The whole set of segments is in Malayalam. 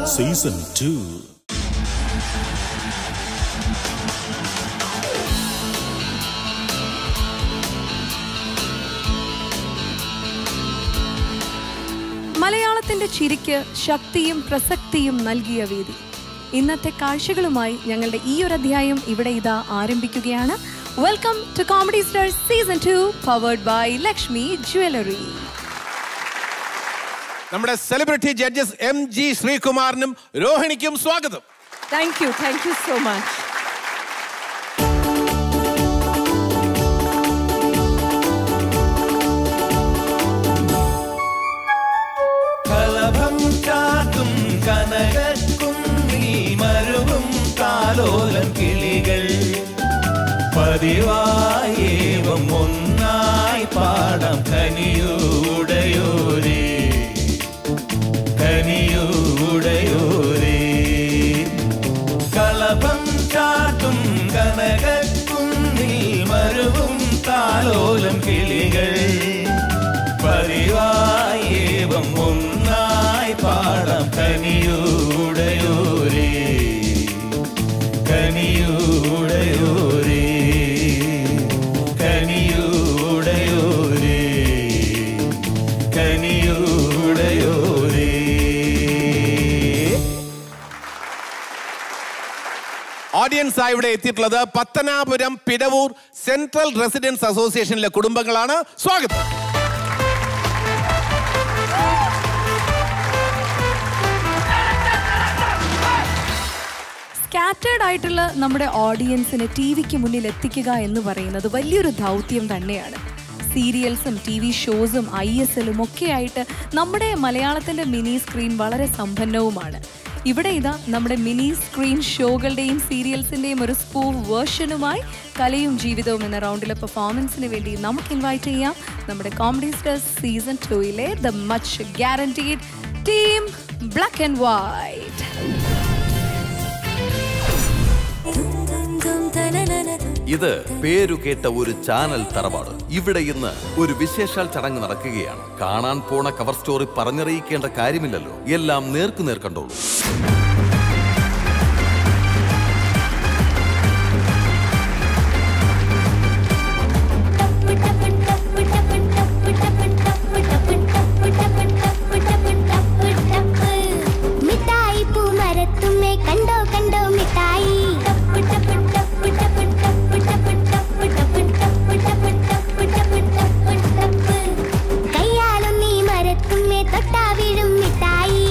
സീസൺ ടു മലയാളത്തിന്റെ ചിരിക്ക് ശക്തിയും പ്രസക്തിയും നൽകിയ വേദി ഇന്നത്തെ കാഴ്ചകളുമായി ഞങ്ങളുടെ ഈ ഒരു അധ്യായം ഇവിടെ ഇതാ ആരംഭിക്കുകയാണ് welcome to comedy star season two powered by Lakshmi jewellery നമ്മുടെ സെലിബ്രിറ്റി ജഡ്ജസ് എം ജി ശ്രീകുമാറിനും രോഹിണിക്കും സ്വാഗതം thank you thank you so much കളഭം കാത്തും കനകക്കുന്നിൽ മരുവും കാലോലം കിളികൾ പതിവായേവം ഒന്നായി പാടാം കനിയൂടയോരേ കനിയൂടയോരേ കളഭം ചാട്ടും കനകക്കുന്നിൽ മരുവും താലോലം കിളികൾ പതിവായേവം ഒന്നായി പാടാം കനിയൂടയോരേ കനിയൂടയോരേ കനിയൂടയോരേ കനിയൂടയോരേ ഓഡിയൻസ് ആയി ഇവിടെ എത്തിയിട്ടുള്ളത് പത്തനാപുരം പിടവൂർ സെൻട്രൽ റെസിഡൻസ് അസോസിയേഷനിലെ കുടുംബങ്ങളാണ് സ്വാഗതം സ്കാറ്റേഡ് ആയിട്ടുള്ള നമ്മുടെ ഓഡിയൻസിനെ ടി വിക്ക് മുന്നിൽ എത്തിക്കുക എന്ന് പറയുന്നത് വലിയൊരു ദൗത്യം തന്നെയാണ് സീരിയൽസും ടി വി ഷോസും ഐ എസ് എല്ലും ഒക്കെ ആയിട്ട് നമ്മുടെ മലയാളത്തിൻ്റെ മിനി സ്ക്രീൻ വളരെ സമ്പന്നവുമാണ് ഇവിടെ ഇതാ നമ്മുടെ മിനി സ്ക്രീൻ ഷോകളുടെയും സീരിയൽസിൻ്റെയും ഒരു സ്പൂഫ് വേർഷനുമായി കലയും ജീവിതവും എന്ന റൗണ്ടിലെ പെർഫോമൻസിന് വേണ്ടി നമുക്ക് ഇൻവൈറ്റ് ചെയ്യാം നമ്മുടെ കോമഡി സ്റ്റാർസ് സീസൺ ടൂയിലെ the much guaranteed team black and white ഇത് പേരു കേട്ട ഒരു ചാനൽ തറവാട് ഇവിടെ ഇന്ന് ഒരു വിശേഷാൽ ചടങ്ങ് നടക്കുകയാണ് കാണാൻ പോണ കവർ സ്റ്റോറി പറഞ്ഞറിയിക്കേണ്ട കാര്യമില്ലല്ലോ എല്ലാം നേർക്കു നേർ കണ്ടോളൂ മിഠായി പൂമരത്തുമ്മേ കണ്ടോ കണ്ടോ മിഠായി കയ്യാലും നീ മരത്തുമ്മേ തൊട്ടാ വീഴും മിഠായി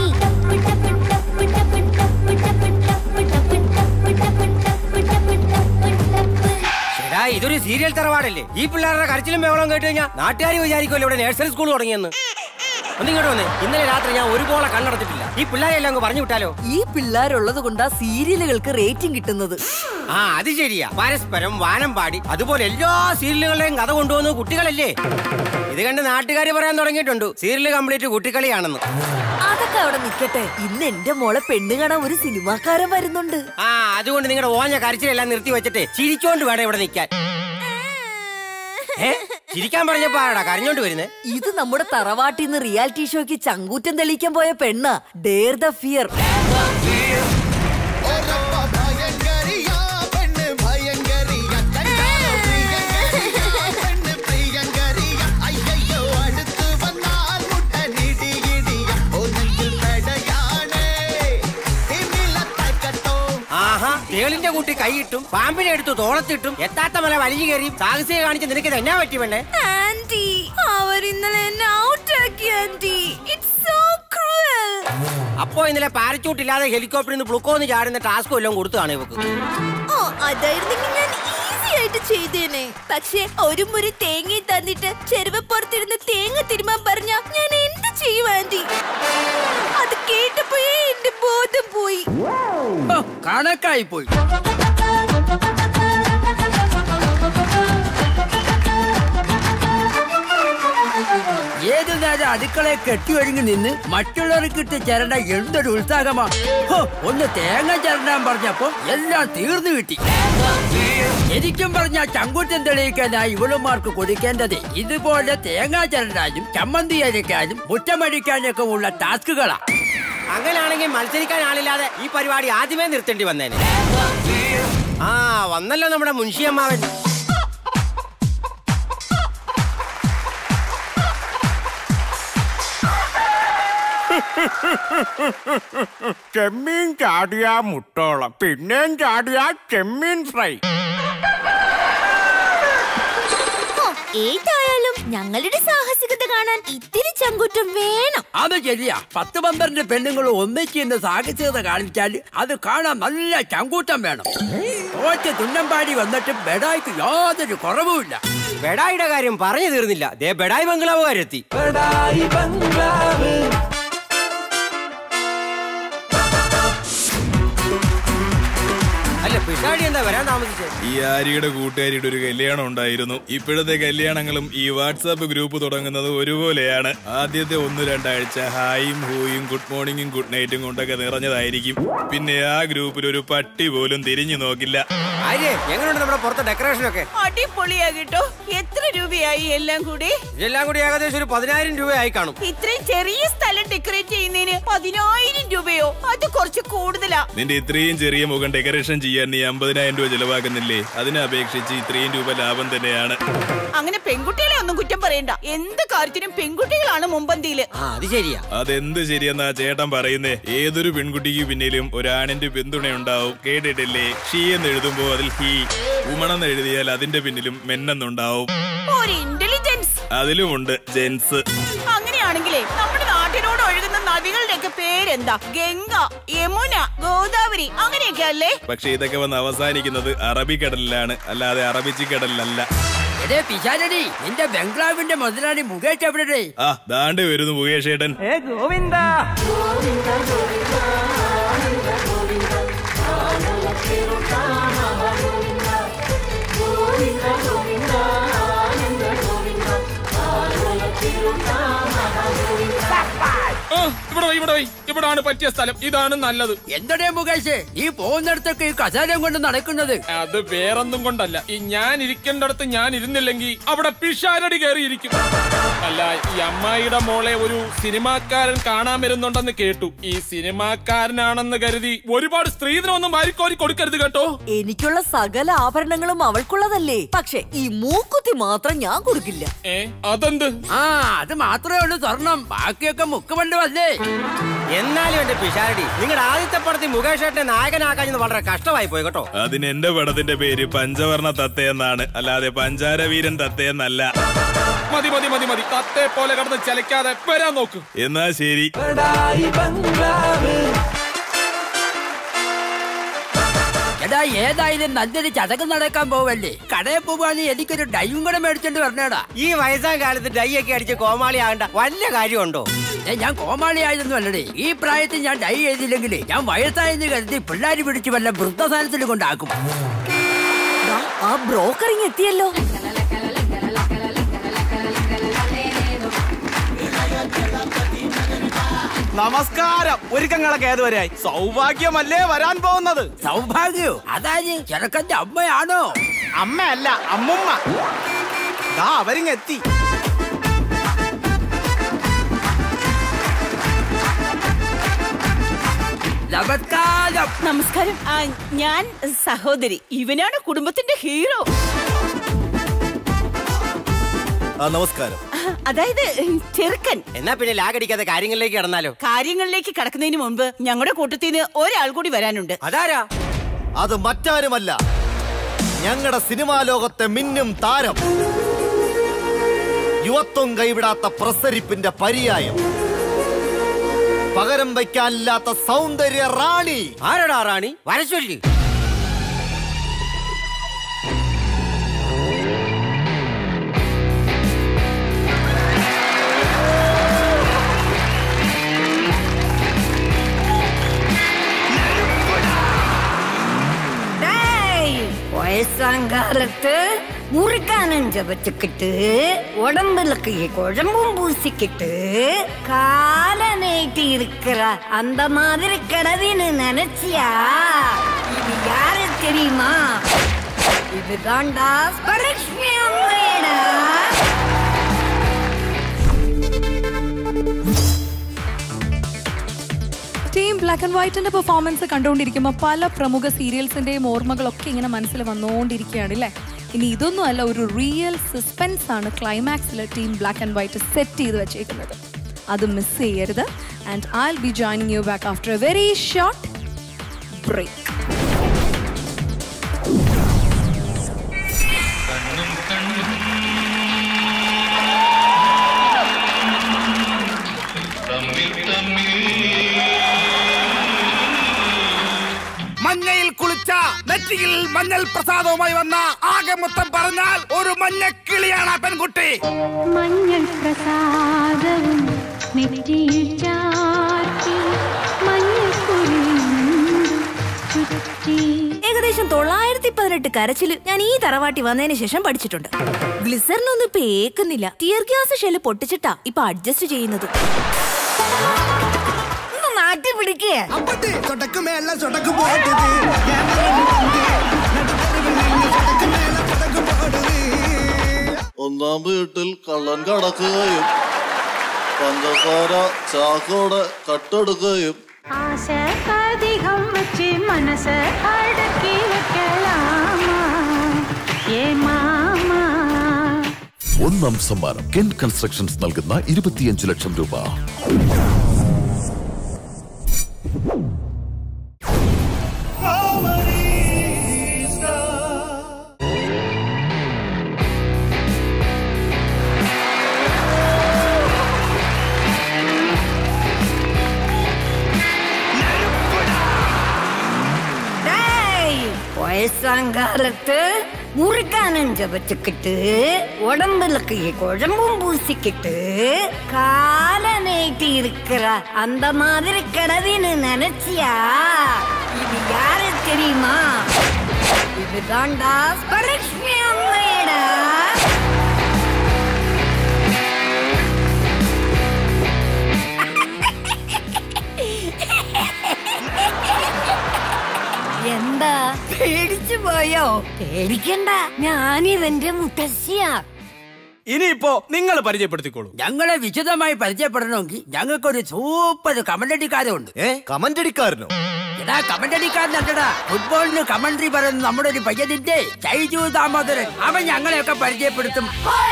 എടാ ഇതൊരു സീരിയൽ തറവാടല്ലേ ഈ പിള്ളേരുടെ കരച്ചിലും ബഹളം കേട്ട് കഴിഞ്ഞാൽ നാട്ടുകാർ വിചാരിക്കുമല്ലോ ഇവിടെ നഴ്സറി സ്കൂൾ തുടങ്ങിയെന്ന് ഒന്നിങ്ങോട്ട് വന്നേ ഇന്നലെ രാത്രി ഞാൻ ഒരുപോലെ കണ്ണടച്ചിട്ടില്ല ഈ പിള്ളേരെല്ലാം അങ്ങ് പറഞ്ഞു വിട്ടാലോ ഈ പിള്ളേരുള്ളത് കൊണ്ടാ സീരിയലുകൾക്ക് റേറ്റിംഗ് കിട്ടുന്നത് ആ അത് ശരിയാ പരസ്പരം വാനം പാടി അതുപോലെ എല്ലാ സീരിയലുകളുടെയും കഥ കൊണ്ടുവന്നത് കുട്ടികളല്ലേ ഇത് കണ്ട് നാട്ടുകാർ പറയാൻ തുടങ്ങിയിട്ടുണ്ട് സീരിയൽ കംപ്ലീറ്റ് കുട്ടിക്കളിയാണെന്ന് അതൊക്കെ അവിടെ നിക്കട്ടെ ഇന്ന് എന്റെ മോളെ പെണ്ണ് കാണാൻ ഒരു സിനിമാക്കാരൻ വരുന്നുണ്ട് ആ അതുകൊണ്ട് നിങ്ങളുടെ ഓഞ്ഞ കരച്ചിലെല്ലാം നിർത്തി വെച്ചിട്ട് ചിരിച്ചോണ്ട് വേണം ഇവിടെ നിൽക്കാൻ ഏ ചിരിക്കാൻ പറഞ്ഞപ്പോ ആടാ കരഞ്ഞോണ്ട് വരുന്നേ ഇത് നമ്മുടെ തറവാട്ടിൽ നിന്ന് റിയാലിറ്റി ഷോയ്ക്ക് ചങ്കൂറ്റം തെളിയിക്കാൻ പോയ പെണ്ണ ഡേർ ദ ഫിയർ ആഹാ തേളിന്റെ കൂട്ടി കൈയിട്ടും പാമ്പിനെ എടുത്തു തോളത്തിട്ടും എത്താത്ത മല വലിഞ്ഞു കയറി സാഹസിക കാണിച്ച് നിനക്ക് ഇത് എന്നാ പറ്റി വേണ്ടേ ആന്റി അവർ ഇന്നലെ എന്നെ ഔട്ട് ആക്കി ആന്റി ഇറ്റ്സ് സോ ക്രൂവൽ അപ്പോ ഇന്നലെ പാരച്ചൂട്ട് ഇല്ലാതെ ഹെലികോപ്റ്ററിൽ നിന്ന് ബ്ലുക്കോന്ന് ചാടുന്ന ടാസ്ക് വല്ലതും കൊടുത്തതാണ് ഇവക്ക് ഓ അതായിരുന്നെങ്കിൽ ഞാൻ ഈസി ആയിട്ട് ചെയ്തേനെ പക്ഷെ ഒരു മുറി തേങ്ങ തന്നിട്ട് ചെരുവപ്പുറത്തിരുന്ന് തേങ്ങ തിരുമാൻ പറഞ്ഞ ഞാൻ എന്ത് ചെയ്യും ആന്റി അത് കേട്ടപ്പോഴേ എന്റെ ബോധം പോയി കണക്കായി പോയി ഏത് നേരം അടുക്കളയെ കെട്ടിയൊരുങ്ങി നിന്ന് മറ്റുള്ളവർക്കിട്ട് ചിരണ്ട എന്തൊരു ഉത്സാഹമാ ഹോ, ഒന്ന് തേങ്ങ ചിരണ്ടാൻ പറഞ്ഞപ്പോ എല്ലാം തീർന്നു കിട്ടി ശരിക്കും പറഞ്ഞ ചങ്കൂറ്റം തെളിയിക്കാനായി ഇവളുമാർക്ക് കൊടുക്കേണ്ടത് ഇതുപോലെ തേങ്ങ ചിരണ്ടാനും ചമ്മന്തി അരയ്ക്കാനും മുറ്റമടിക്കാനൊക്കെ ഉള്ള ടാസ്കുകളാ അങ്ങനെയാണെങ്കിൽ മത്സരിക്കാൻ ആളില്ലാതെ ഈ പരിപാടി ആദ്യമേ നിർത്തേണ്ടി വന്നേനെ ആ വന്നല്ലോ നമ്മുടെ മുൻഷിയമ്മാവൻ ചെമ്മീൻ ചാടിയ മുട്ടോളം പിന്നെയും ചാടിയ ചെമ്മീൻ ഫ്രൈ ഹോ, ഏതായാലും ഞങ്ങളുടെ സാഹസികത കാണാൻ ഇത്തിരി ചങ്കുറ്റം വേണം അത് ശരിയാ പത്ത് പന്ത്രണ്ട് പെണ്ണുങ്ങൾ ഒന്നിച്ച് ഇന്ന് സാഹസികത കാണിച്ചാൽ അത് കാണാൻ നല്ല ചങ്കൂറ്റം വേണം തോറ്റ് തുന്നമ്പാടി വന്നിട്ട് ബെഡായിക്ക് യാതൊരു കുറവുമില്ല ബെഡായിയുടെ കാര്യം പറഞ്ഞു തീർന്നില്ല ദേ ബെഡായി ബംഗ്ലാവുകാരെത്തി അല്ല പിഷാടി എന്താ വരാൻ താമസിച്ചത് ഈ ആര്യയുടെ കൂട്ടുകാരിയുടെ ഒരു കല്യാണം ഉണ്ടായിരുന്നു ഇപ്പോഴത്തെ കല്യാണങ്ങളും ഈ വാട്സാപ്പ് ഗ്രൂപ്പ് തുടങ്ങുന്നത് ഒരുപോലെയാണ് ആദ്യത്തെ ഒന്ന് രണ്ടാഴ്ച ഹായും ഹൂയും ഗുഡ് മോർണിംഗും ഗുഡ് നൈറ്റും കൊണ്ടൊക്കെ നിറഞ്ഞതായിരിക്കും പിന്നെ ആ ഗ്രൂപ്പിൽ ഒരു പട്ടി പോലും തിരിഞ്ഞു നോക്കില്ല ആര്യ എങ്ങനെയുണ്ട് നമ്മുടെ പുറത്തെ ഡെക്കറേഷൻ ഒക്കെ അടിപൊളിയാ കേട്ടോ എത്ര രൂപയായി എല്ലാം കൂടി ഇതെല്ലാം കൂടി ഏകദേശം ഒരു പതിനായിരം രൂപയായി കാണും ഇത്രയും ചെറിയ സ്ഥലം ഡെക്കറേറ്റ് ചെയ്യുന്നതിന് പതിനായിരം രൂപയോ അത് കുറച്ച് കൂടുതലാ നിന്റെ ഇത്രയും ചെറിയ മുഖം ഡെക്കറേഷൻ ചെയ്യാൻ നീ അമ്പതിനായിരം രൂപ ചെലവാക്കുന്നില്ലേ അതിനെ അപേക്ഷിച്ച് ഇത്രയും രൂപ ലാഭം തന്നെയാണ് അങ്ങനെ പെൺകുട്ടികളെ ഒന്നും കുറ്റം പറയണ്ട എന്ത് കാര്യത്തിനും പെൺകുട്ടികളാണ് മുമ്പന്തിയില് ആ അത് ശരിയാ അതെന്ത് ശരിയെന്നാ ചേട്ടൻ പറയുന്നേ ഏതൊരു പെൺകുട്ടിക്ക് പിന്നിലും ഒരാണിന്റെ പിന്തുണയുണ്ടാവും കേട്ടിട്ടില്ലേ ഷീ എന്ന് എഴുതുമ്പോ അതിൽ ഹീ ഉമണെന്ന് എഴുതിയാൽ അതിന്റെ പിന്നിലും മെന്നെന്നുണ്ടാവും ഒരു ഇന്റലിജൻസ് അതിലുമുണ്ട് ജെൻസ് അങ്ങനെയാണെങ്കിലേ നമ്മുടെ നാട്ടിനോട് ഒഴുകുന്ന നദികളുടെയൊക്കെ പേരെന്താ ഗംഗ യമുന ഗോദാവരി അങ്ങനെയൊക്കെ അല്ലേ പക്ഷെ ഇതൊക്കെ വന്ന് അവസാനിക്കുന്നത് അറബിക്കടലിലാണ് അല്ലാതെ അറബിച്ചിക്കടലിലല്ല എടേ പിശാരടി നിന്റെ ബംഗ്ലാവിന്റെ മുതലാളി മുകേഷ് എവിടെ ആ ദാണ്ട് വരുന്നു മുകേഷ് ഏട്ടൻ ഇവിടെ പോയി, ഇവിടെ പോയി. ഇവിടാണ് പറ്റിയ സ്ഥലം ഇതാണ് നല്ലത് എന്തടേ മുകേഷ് ഈ പോകുന്നിടത്തൊക്കെ ഈ കസാലം കൊണ്ട് നടക്കുന്നത് അത് വേറൊന്നും കൊണ്ടല്ല ഈ ഞാൻ ഇരിക്കേണ്ടടത്ത് ഞാൻ ഇരുന്നില്ലെങ്കിൽ അവിടെ പിഷാരടി കയറിയിരിക്കും അല്ല ഈ അമ്മായിയുടെ മോളെ ഒരു സിനിമാക്കാരൻ കാണാൻ വരുന്നുണ്ടെന്ന് കേട്ടു ഈ സിനിമാക്കാരനാണെന്ന് കരുതി ഒരുപാട് സ്ത്രീധനമൊന്നും വാരിക്കോരി കൊടുക്കരുത് കേട്ടോ എനിക്കുള്ള സകല ആഭരണങ്ങളും അവൾക്കുള്ളതല്ലേ പക്ഷെ ഈ മൂക്കുത്തി മാത്രം ഞാൻ കൊടുക്കില്ല ഏ അതെന്ത് ആ അത് മാത്രമേ ഉള്ളൂ സ്വർണം ബാക്കിയൊക്കെ മുക്കുമണ്ട് വന്നേ എന്നാലും എന്റെ പിഷാരടി നിങ്ങളുടെ ആദ്യത്തെ പടത്തിൽ മുകേഷ് ഏട്ടനെ നായകനാക്കാൻ വളരെ കഷ്ടമായി പോയി കേട്ടോ അതിന് എന്റെ പടത്തിന്റെ പേര് പഞ്ചവർണ തത്തയെന്നാണ് അല്ലാതെ പഞ്ചാരവീരൻ തത്തയെന്നല്ല മതി മതി മതി മതി തത്തെ പോലെ കടന്ന് ചലിക്കാതെ വരാൻ നോക്ക് എന്നാ ശരി എടാ ഏതായാലും നല്ലൊരു ചതക്ക് നടക്കാൻ പോവല്ലേ കടയിൽ പോവാണെങ്കിൽ എനിക്കൊരു ഡൈയും കൂടെ മേടിച്ചോണ്ട് വരണേടാ ഈ വയസ്സാം കാലത്ത് ഡൈ ഒക്കെ അടിച്ച് കോമാളി ആകണ്ട വല്ല കാര്യമുണ്ടോ ഏ, ഞാൻ കോമാളി ആയതൊന്നും അല്ലടേ ഈ പ്രായത്തിൽ ഞാൻ ഡൈ ചെയ്തില്ലെങ്കിൽ ഞാൻ വയസ്സായെന്ന് കരുതി പിള്ളേര് പിടിച്ച് വല്ല വൃദ്ധസാനത്തിൽ കൊണ്ടാക്കും ആ ബ്രോക്കറിങ് എത്തിയല്ലോ നമസ്കാരം ഒരുക്കങ്ങളൊക്കെ ഏതുവരെയായി സൗഭാഗ്യമല്ലേ വരാൻ പോകുന്നത് സൗഭാഗ്യോ അതായത് ചെറുക്കന്റെ അമ്മയാണോ അമ്മയല്ല അമ്മുമ്മ ദാ അവരിങ്ങെത്തി നമസ്കാരം നമസ്കാരം ആ, ഞാൻ സഹോദരി ഇവനാണ് കുടുംബത്തിന്റെ ഹീറോ നമസ്കാരം അതായത് ചെറുക്കൻ എന്നാ പിന്നെ ലാഗടിക്കാതെ കാര്യങ്ങളിലേക്ക് കടന്നാലോ കാര്യങ്ങളിലേക്ക് കടക്കുന്നതിന് മുമ്പ് ഞങ്ങളുടെ കൂട്ടത്തിൽ നിന്ന് ഒരാൾ കൂടി വരാനുണ്ട് അതാരാ അത് മറ്റാരുമല്ല ഞങ്ങളുടെ സിനിമാ ലോകത്തെ മിന്നും താരം യുവത്വം കൈവിടാത്ത പ്രസരിപ്പിന്റെ പര്യായം പകരം വയ്ക്കാനില്ലാത്ത സൗന്ദര്യ റാണി ആരാടാ റാണി വരച്ചൊല്ലി வயசாங்காலத்து முறுக்கானஞ்ச வச்சுக்கிட்டு உடம்புலக்கு குழம்பும் பூசிக்கிட்டு கால நீட்டி இருக்கிற அந்த மாதிரி கிடவின்னு நினைச்சியா இது யாரு தெரியுமா இதுதான்டா பரலட்சுமி அம்மையடா ടീം ബ്ലാക്ക് ആൻഡ് വൈറ്റിന്റെ പെർഫോമൻസ് കണ്ടുകൊണ്ടിരിക്കുമ്പോൾ പല പ്രമുഖ സീരിയൽസിന്റെയും ഓർമ്മകളൊക്കെ ഇങ്ങനെ മനസ്സിൽ വന്നുകൊണ്ടിരിക്കുകയാണ് അല്ലേ ഇനി ഇതൊന്നും അല്ല ഒരു റിയൽ സസ്പെൻസ് ആണ് ക്ലൈമാക്സിൽ team black and white set ചെയ്ത് വെച്ചേക്കുന്നത് അത് മിസ് ചെയ്യരുത് and I be joining you back after a very short break മഞ്ഞയിൽ കുളിച്ച നെറ്റിയിൽ മഞ്ഞൾ പ്രസാദവുമായി വന്ന ആകെ മൊത്തം പറഞ്ഞാൽ ഒരു മഞ്ഞക്കിളിയാണ് ആ പെൺകുട്ടി മഞ്ഞൾ പ്രസാദവും നെറ്റിയിൽ ചാർത്തി മഞ്ഞൾക്കുരി ചുറ്റി ഏകദേശം തൊള്ളായിരത്തി പതിനെട്ട് കരച്ചില് ഞാൻ ഈ തറവാട്ടി വന്നതിന് ശേഷം പഠിച്ചിട്ടുണ്ട് ഗ്ലിസറിനൊന്നും ഇപ്പൊ ഏക്കുന്നില്ല ടിയർ ഗ്യാസ് ഷെല്ല് പൊട്ടിച്ചിട്ടാ ഇപ്പൊ അഡ്ജസ്റ്റ് ചെയ്യുന്നത് ഒന്ന് നാട്ടി പിടിക്കേ சொடக்கு மேல சொடக்கு போடுது ഒന്നാം വീട്ടിൽ കള്ളൻ കടക്കുകയും പഞ്ചസാര ചാക്കോടെ കട്ടെടുക്കുകയും ആശ അധികം വച്ച് മനസ്സ് അടക്കി വെക്കലാമാ ഏ മാമാ ഒന്നാം സമ്മാനം കെൻ കൺസ്ട്രക്ഷൻസ് നൽകുന്ന ഇരുപത്തിയഞ്ച് ലക്ഷം രൂപ വയസ്സാങ്കാലത്ത് മുറുക്കാനും ചവച്ചുക്കിട്ട് உடம்புலக்கு குழம்பும் பூசிக்கிட்டு கால நீட்டி இருக்கிற அந்த மாதிரி கிடவின்னு நினைச்சியா இது யாரு தெரியுமா இதுதான்டா லட்சுமி அம்மையடா എന്താ പേടിച്ചു പോയോ പേടിക്കണ്ട ഞാനിവന്റെ മുത്തശ്ശിയാ ഇനിയിപ്പോ നിങ്ങൾ പരിചയപ്പെടുത്തിക്കോളൂ ഞങ്ങളെ വിശദമായി പരിചയപ്പെടണമെങ്കിൽ ഞങ്ങൾക്കൊരു സൂപ്പർ കമന്റടിക്കാരുണ്ട് ഏ കമന്റടിക്കാരനോ എടാ കമന്റടിക്കാരനല്ലടാ ഫുട്ബോളിന് കമന്ററി പറയുന്ന നമ്മുടെ ഒരു പയ്യനിന്റെ ചൈജു ദാമോദരൻ അവൻ ഞങ്ങളെയൊക്കെ പരിചയപ്പെടുത്തും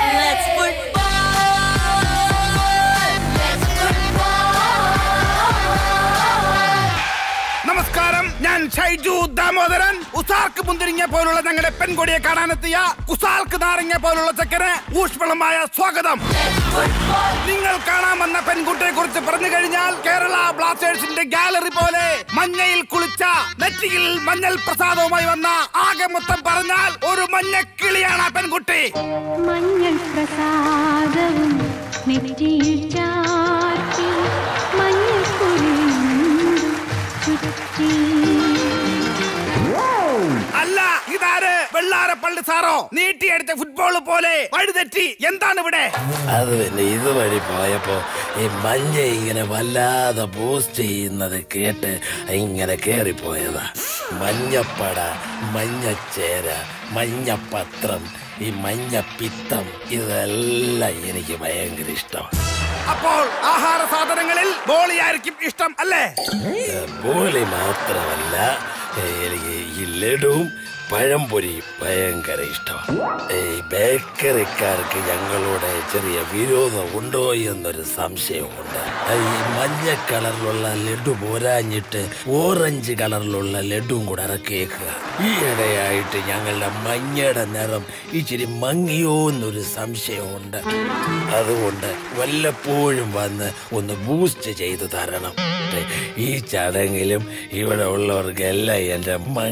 നമസ്കാരം ഞാൻ ഷൈജു ദാമോദരൻ ഉസാർക്ക് മുന്തിരിങ്ങ പോലുള്ള ഞങ്ങളുടെ പെൺകൊടിയെ കാണാനെത്തിയ കുസാർക്ക് നാരങ്ങ പോലുള്ള ചെക്കന് ഊഷ്മളമായ സ്വാഗതം നിങ്ങൾ കാണാമെന്ന പെൺകുട്ടിയെ കുറിച്ച് പറഞ്ഞു കഴിഞ്ഞാൽ കേരള ബ്ലാസ്റ്റേഴ്സിന്റെ ഗാലറി പോലെ മഞ്ഞയിൽ കുളിച്ച നെറ്റിയിൽ മഞ്ഞൾ പ്രസാദവുമായി വന്ന ആകെ മൊത്തം പറഞ്ഞാൽ ഒരു മഞ്ഞക്കിളിയാണ് ആ പെൺകുട്ടി മഞ്ഞൾ പ്രസാദവും നെറ്റിയിൽ ചാർത്തി മഞ്ഞൾക്കുരി ചുറ്റി അല്ല ഇതാര് വെള്ളാരപ്പള്ളി സാറോ നീട്ടിയെടുത്ത ഫുട്ബോൾ പോലെ വഴിതെറ്റി എന്താണ് ഇവിടെ അത് പിന്നെ ഇതുവഴി പോയപ്പോ ഈ മഞ്ഞ ഇങ്ങനെ വല്ലാതെ പോസ്റ്റ് ചെയ്യുന്നത് കേട്ട് ഇങ്ങനെ കേറിപ്പോയതാ മഞ്ഞപ്പട മഞ്ഞച്ചേര മഞ്ഞപ്പത്രം ഈ മഞ്ഞപ്പിത്തം ഇതെല്ലാം എനിക്ക് ഭയങ്കര ഇഷ്ടം അപ്പോൾ ആഹാര സാധനങ്ങളിൽ ബോളിയായിരിക്കും ഇഷ്ടം അല്ലേ പോലി മാത്രമല്ല എനിക്ക് ഈ ലഡുവും പഴംപൊരി ഭയങ്കര ഇഷ്ടമാണ് ഈ ബേക്കറിക്കാർക്ക് ഞങ്ങളോട് ചെറിയ വിരോധം ഉണ്ടോ എന്നൊരു സംശയമുണ്ട് ഈ മഞ്ഞ കളറിലുള്ള ലഡു പോരാഞ്ഞിട്ട് ഓറഞ്ച് കളറിലുള്ള ലഡുവും കൂടെ ഇറക്കിയേക്കുക ഈ ഇടയായിട്ട് ഞങ്ങളുടെ മഞ്ഞയുടെ നിറം ഇച്ചിരി മങ്ങിയോ എന്നൊരു സംശയമുണ്ട് അതുകൊണ്ട് വല്ലപ്പോഴും വന്ന് ഒന്ന് ബൂസ്റ്റ് ചെയ്ത് തരണം ഈ ചടങ്ങിലും ഇവിടെ ഉള്ളവർക്കെല്ലാം എന്റെ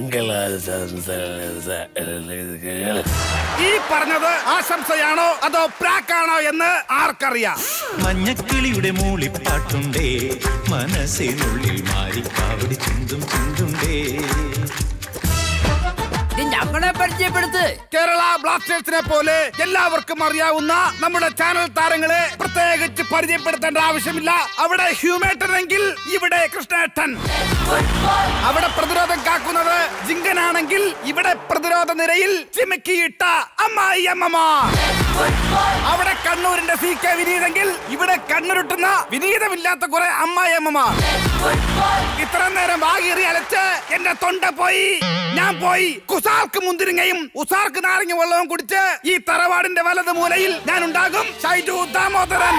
മംഗളാശംസകൾ ഈ പറഞ്ഞത് ആശംസയാണോ അതോ പ്രാക്കാണോ എന്ന് ആർക്കറിയാം മഞ്ഞക്കിളിയുടെ മൂളിപ്പാട്ടുണ്ടേ മനസ്സിനുള്ളിൽ മാറിക്കാവടി ചിന്തും ചിന്തുണ്ടേ ഇത് ഞങ്ങളെ പരിചയപ്പെടുത്ത് കേരള ബ്ലാസ്റ്റേഴ്സിനെ പോലെ എല്ലാവർക്കും അറിയാവുന്ന നമ്മുടെ ചാനൽ താരങ്ങളെ പ്രത്യേകിച്ച് പരിചയപ്പെടുത്തേണ്ട ആവശ്യമില്ല അവിടെ ഹ്യൂമേട്ടനെങ്കിൽ ഇവിടെ കൃഷ്ണേട്ടൻ അവിടെ പ്രതിരോധം കാക്കുന്നത് ജിങ്കനാണെങ്കിൽ ഇവിടെ പ്രതിരോധ നിരയിൽ ചിമിക്കിയിട്ട അമ്മായി അമ്മമാർ അവിടെ കണ്ണൂരിന്റെ സി കെ വിനീതെങ്കിൽ ഇവിടെ കണ്ണുരുട്ടുന്ന വിനീതമില്ലാത്ത കുറെ അമ്മായിയമ്മമാർ ഇത്ര നേരം വാകീറി അലച്ച് എന്റെ തൊണ്ട പോയി ഞാൻ പോയി കുസാർക്ക് മുന്തിരിങ്ങയും ഉസാർക്ക് നാരങ്ങ വെള്ളവും കുടിച്ച് ഈ തറവാടിന്റെ വലത് മൂലയിൽ ഞാൻ ഉണ്ടാകും ഷൈജു ദാമോദരൻ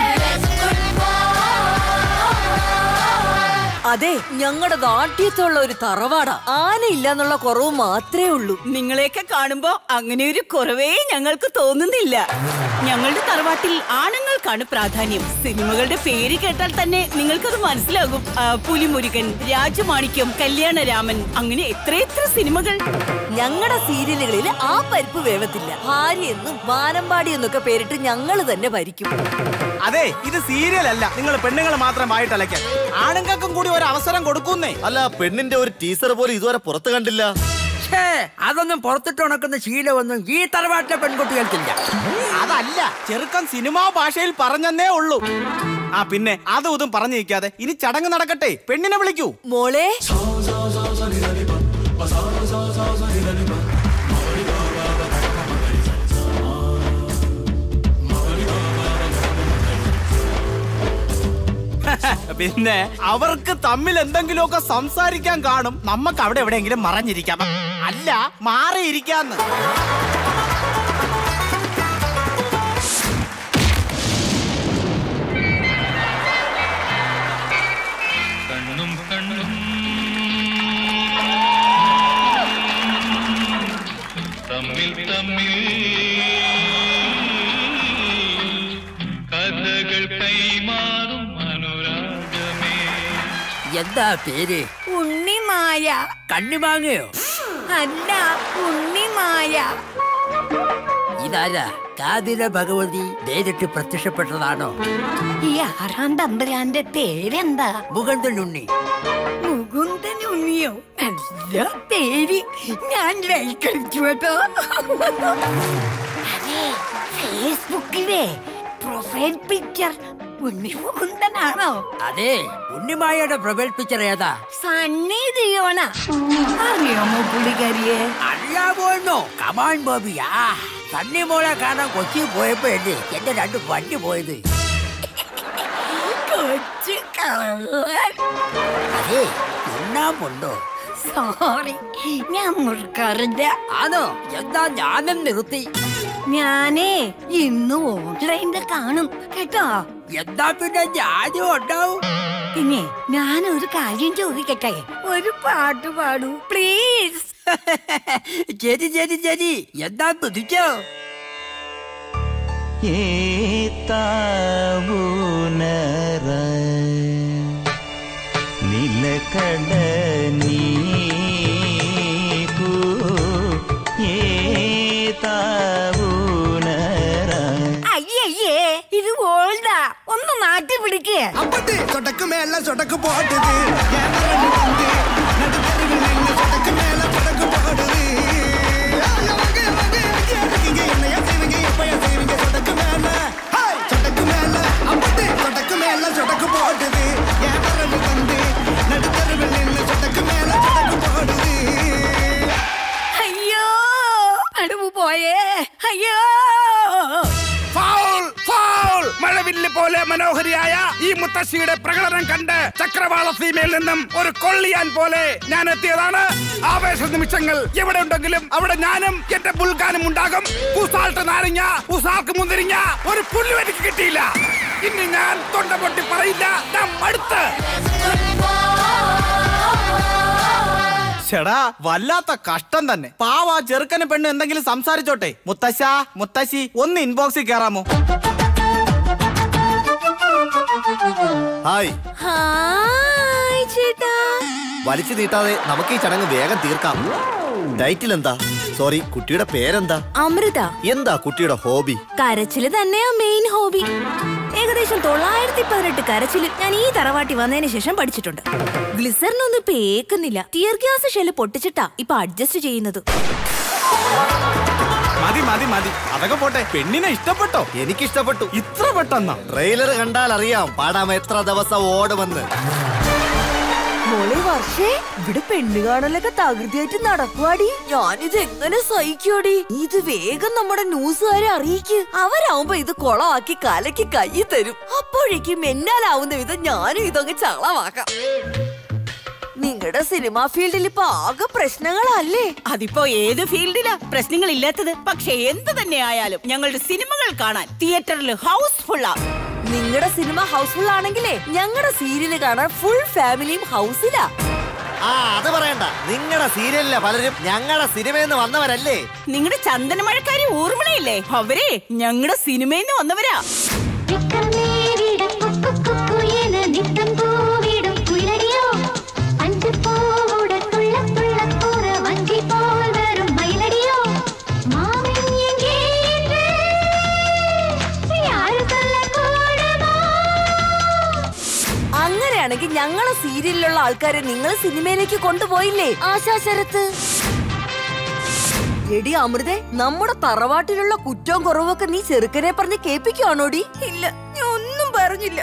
അതെ ഞങ്ങളുടെ നാട്യത്തുള്ള ഒരു തറവാട ആനയില്ല എന്നുള്ള കുറവ് മാത്രമേ ഉള്ളൂ നിങ്ങളെയൊക്കെ കാണുമ്പോ അങ്ങനെ ഒരു കുറവേ ഞങ്ങൾക്ക് തോന്നുന്നില്ല ഞങ്ങളുടെ തറവാട്ടിൽ ആണുങ്ങൾക്കാണ് പ്രാധാന്യം സിനിമകളുടെ പേര് കേട്ടാൽ തന്നെ നിങ്ങൾക്കത് മനസ്സിലാകും ആ, പുലിമുരുകൻ രാജമാണിക്യം കല്യാണരാമൻ അങ്ങനെ എത്രയെത്ര സിനിമകൾ ഞങ്ങളുടെ സീരിയലുകളിൽ ആ പരിപ്പ് വേവത്തില്ല ഭാര്യയെന്നും വാനമ്പാടി എന്നൊക്കെ പേരിട്ട് ഞങ്ങൾ തന്നെ ഭരിക്കും അതെ ഇത് സീരിയൽ അല്ല നിങ്ങൾ പെണ്ണുങ്ങൾ മാത്രം വായിട്ടലയ്ക്കാൻ ആണുങ്ങൾക്കും കൂടി ഒരു അവസരം കൊടുക്കുന്നേ അല്ല പെണ്ണിന്റെ ഒരു ടീച്ചർ പോലും ഇതുവരെ പുറത്ത് കണ്ടില്ല ഛേ, അതൊന്നും പുറത്തിട്ട് ഉണക്കുന്ന ശീലമൊന്നും ഈ തറവാട്ടിലെ പെൺകുട്ടികൾക്കില്ല അതല്ല ചെറുക്കൻ സിനിമാ ഭാഷയിൽ പറഞ്ഞെന്നേ ഉള്ളൂ ആ പിന്നെ അതും ഇതും പറഞ്ഞു നിൽക്കാതെ ഇനി ചടങ്ങ് നടക്കട്ടെ പെണ്ണിനെ വിളിക്കൂ മോളെ പിന്നെ അവർക്ക് തമ്മിൽ എന്തെങ്കിലുമൊക്കെ സംസാരിക്കാൻ കാണും നമുക്ക് അവിടെ എവിടെയെങ്കിലും മറഞ്ഞിരിക്കാം അല്ല മാറിയിരിക്കാന്ന് കണ്ണും കണ്ണും തമ്മിൽ തമ്മിൽ കഥകൾ കൈമാറും അനുരാഗമേ എന്താ പേര് ഉണ്ണിമായ കണ്ണിമാങ്ങയോ അല്ല ഉണ്ണിമായ ഇതാരാ കാതിര ഭഗവതി നേരിട്ട് പ്രത്യക്ഷപ്പെട്ടതാണോ ഈ ആറാം തമ്പുരാന്റെ പേരെന്താ മുകന്ദൻ ഉണ്ണി മുകുന്ദൻ ഉണ്ണിയോ നല്ല പേര് ഞാൻ ലൈക്കളിച്ചു കേട്ടോ അതെ ഫേസ്ബുക്കിലെ പ്രൊഫൈൽ പിക്ചർ ഉണ്ണി മുകുന്ദനാണോ അതെ ഉണ്ണിമായയുടെ പ്രൊഫൈൽ പിക്ചർ ഏതാ സണ്ണി ദിയോണ അറിയാമോ പുള്ളിക്കാരിയെ അറിയാമോന്നോ കമാൻ ബോബിയാ സണ്ണി മോളെ കാണാൻ കൊച്ചി പോയപ്പോ അല്ലേ എന്റെ രണ്ട് വണ്ടി പോയത് കൊച്ചു കള്ളൻ അതെ ഉണ്ണാമുണ്ടോ സോറി ഞാൻ മുറുക്കാറില്ല ആണോ എന്താ ഞാനും നിർത്തി ഞാനേ ഇന്ന് ഓൺലൈനിൽ കാണും കേട്ടോ എന്താ പിന്നെ ഞാനും ഉണ്ടാവും പിന്നെ ഞാനൊരു കാര്യം ചോദിക്കട്ടെ ഒരു പാട്ട് പാടൂ പ്ലീസ് ശരി ശരി ശരി എന്താ തുതിച്ചോ ఏతావునర నిలకడ నీకు ఏతావునర അയ്യയ്യേ ഇത് ഓൾഡാ ഒന്ന് നാട്ടി പിടിക്കേ அப்பட்டு சொடக்கு மேல சொடக்கு போட்டுது என் மரணி வந்து நடுத்தருவில் நின்னு சொடக்கு மேல சொடக்கு போடுது ஐயா, வாங்க, வாங்க, இங்கே இருக்கீங்க. என்னையா செய்வீங்க, எப்பயா செய்வீங்க? சொடக்கு மேல, ஹாய், சொடக்கு மேல, அப்பட்டு சொடக்கு மேல சொடக்கு போட்டுது என் மரணி வந்து நடுத்தருவில் நின்னு சொடக்கு மேல சொடக்கு போடுது അയ്യോ അടുവ് പോയേ അയ്യോ ഫൗൾ ഫൗൾ മഴവില്ല് പോലെ മനോഹരിയായ ഈ മുത്തശ്ശിയുടെ പ്രകടനം കണ്ട് ചക്രവാള സീമയിൽ നിന്നും ഒരു കൊള്ളിയാൻ പോലെ ഞാൻ എത്തിയതാണ് ആവേശ നിമിഷങ്ങൾ എവിടെ ഉണ്ടെങ്കിലും അവിടെ ഞാനും എന്റെ ബുൽഗാനും ഉണ്ടാകും ഉസാൾട്ട് നാരങ്ങ ഉസാൾക്ക് മുന്തിരിങ്ങ ഒരു പുല്ലും എനിക്ക് കിട്ടിയില്ല ഇനി ഞാൻ തൊണ്ട പൊട്ടി പറയില്ല ഞാൻ മടുത്ത് ചേടാ വല്ലാത്ത കഷ്ടം തന്നെ പാവ ചെറുക്കന് പെണ്ണ് എന്തെങ്കിലും സംസാരിച്ചോട്ടെ മുത്തശ്ശ മുത്തശ്ശി ഒന്ന് ഇൻബോക്സിൽ കയറാമോ ഹായ് ഹായ് ചേട്ടാ വലിച്ചു നീട്ടാതെ നമുക്ക് ഈ ചടങ്ങ് വേഗം തീർക്കാം ടൈറ്റിൽ എന്താ സോറി കുട്ടിയുടെ പേരെന്താ അമൃത എന്താ കുട്ടിയുടെ ഹോബി കരച്ചില് തന്നെയാ മെയിൻ ഹോബി ഏകദേശം തൊള്ളായിരത്തി പതിനെട്ട് കരച്ചില് ഞാൻ ഈ തറവാട്ടി വന്നതിന് ശേഷം പഠിച്ചിട്ടുണ്ട് ഗ്ലിസറിനൊന്നും ഇപ്പൊ ഏക്കുന്നില്ല ടിയർ ഗ്യാസ് ഷെല്ല് പൊട്ടിച്ചിട്ടാ ഇപ്പൊ അഡ്ജസ്റ്റ് ചെയ്യുന്നത് മതി മതി മതി അതൊക്കെ പോട്ടെ പെണ്ണിനെ ഇഷ്ടപ്പെട്ടോ എനിക്ക് ഇഷ്ടപ്പെട്ടു ഇത്ര പെട്ടെന്നാ ട്രെയിലർ കണ്ടാൽ അറിയാം പാടാം എത്ര ദിവസം ഓടുമെന്ന് മോളെ വാ പക്ഷേ ഇവിടെ പെണ്ണ് കാണലൊക്കെ തകൃതിയായിട്ട് നടക്കുവാടി ഞാനിത് എങ്ങനെ സഹിക്കോടി ഇത് വേഗം നമ്മുടെ ന്യൂസുകാരെ അറിയിക്ക് അവരാവുമ്പോ ഇത് കൊളമാക്കി കലക്കി കൈ തരും അപ്പോഴേക്കും എന്നാലാവുന്ന വിധം ഞാനും ഇതങ്ങ് ചളമാക്കാം നിങ്ങളുടെ സിനിമാ ഫീൽഡിൽ ഇപ്പൊ ആകെ പ്രശ്നങ്ങളല്ലേ അതിപ്പോ ഏത് ഫീൽഡിലാ പ്രശ്നങ്ങൾ ഇല്ലാത്തത് പക്ഷെ എന്ത് തന്നെ ആയാലും ഞങ്ങളുടെ സിനിമകൾ കാണാൻ തിയേറ്ററിൽ ഹൗസ്ഫുള്ളാ നിങ്ങളുടെ സിനിമ ഹൗസ്ഫുൾ ആണെങ്കിലേ ഞങ്ങളുടെ സീരിയല് കാണാൻ ഫുൾ ഫാമിലിയും ഹൗസിലാ ആ അത് പറയണ്ട നിങ്ങളുടെ സീരിയലിലെ പലരും ഞങ്ങളുടെ സിനിമയിൽ നിന്ന് വന്നവരല്ലേ നിങ്ങളുടെ ചന്ദനമഴക്കാരി ഊർമിളയില്ലേ അവരെ ഞങ്ങളുടെ സിനിമയിൽ നിന്ന് വന്നവരാ അങ്ങനെയാണെങ്കിൽ ഞങ്ങളെ സീരിയലിലുള്ള ആൾക്കാരെ നിങ്ങൾ സിനിമയിലേക്ക് കൊണ്ടുപോയില്ലേ ആശാശരത്ത് എടി അമൃതേ നമ്മുടെ തറവാട്ടിലുള്ള കുറ്റവും കുറവൊക്കെ നീ ചെറുക്കനെ പറഞ്ഞ് കേൾപ്പിക്കുവാണോടി ഇല്ല ഞാൻ ഒന്നും പറഞ്ഞില്ല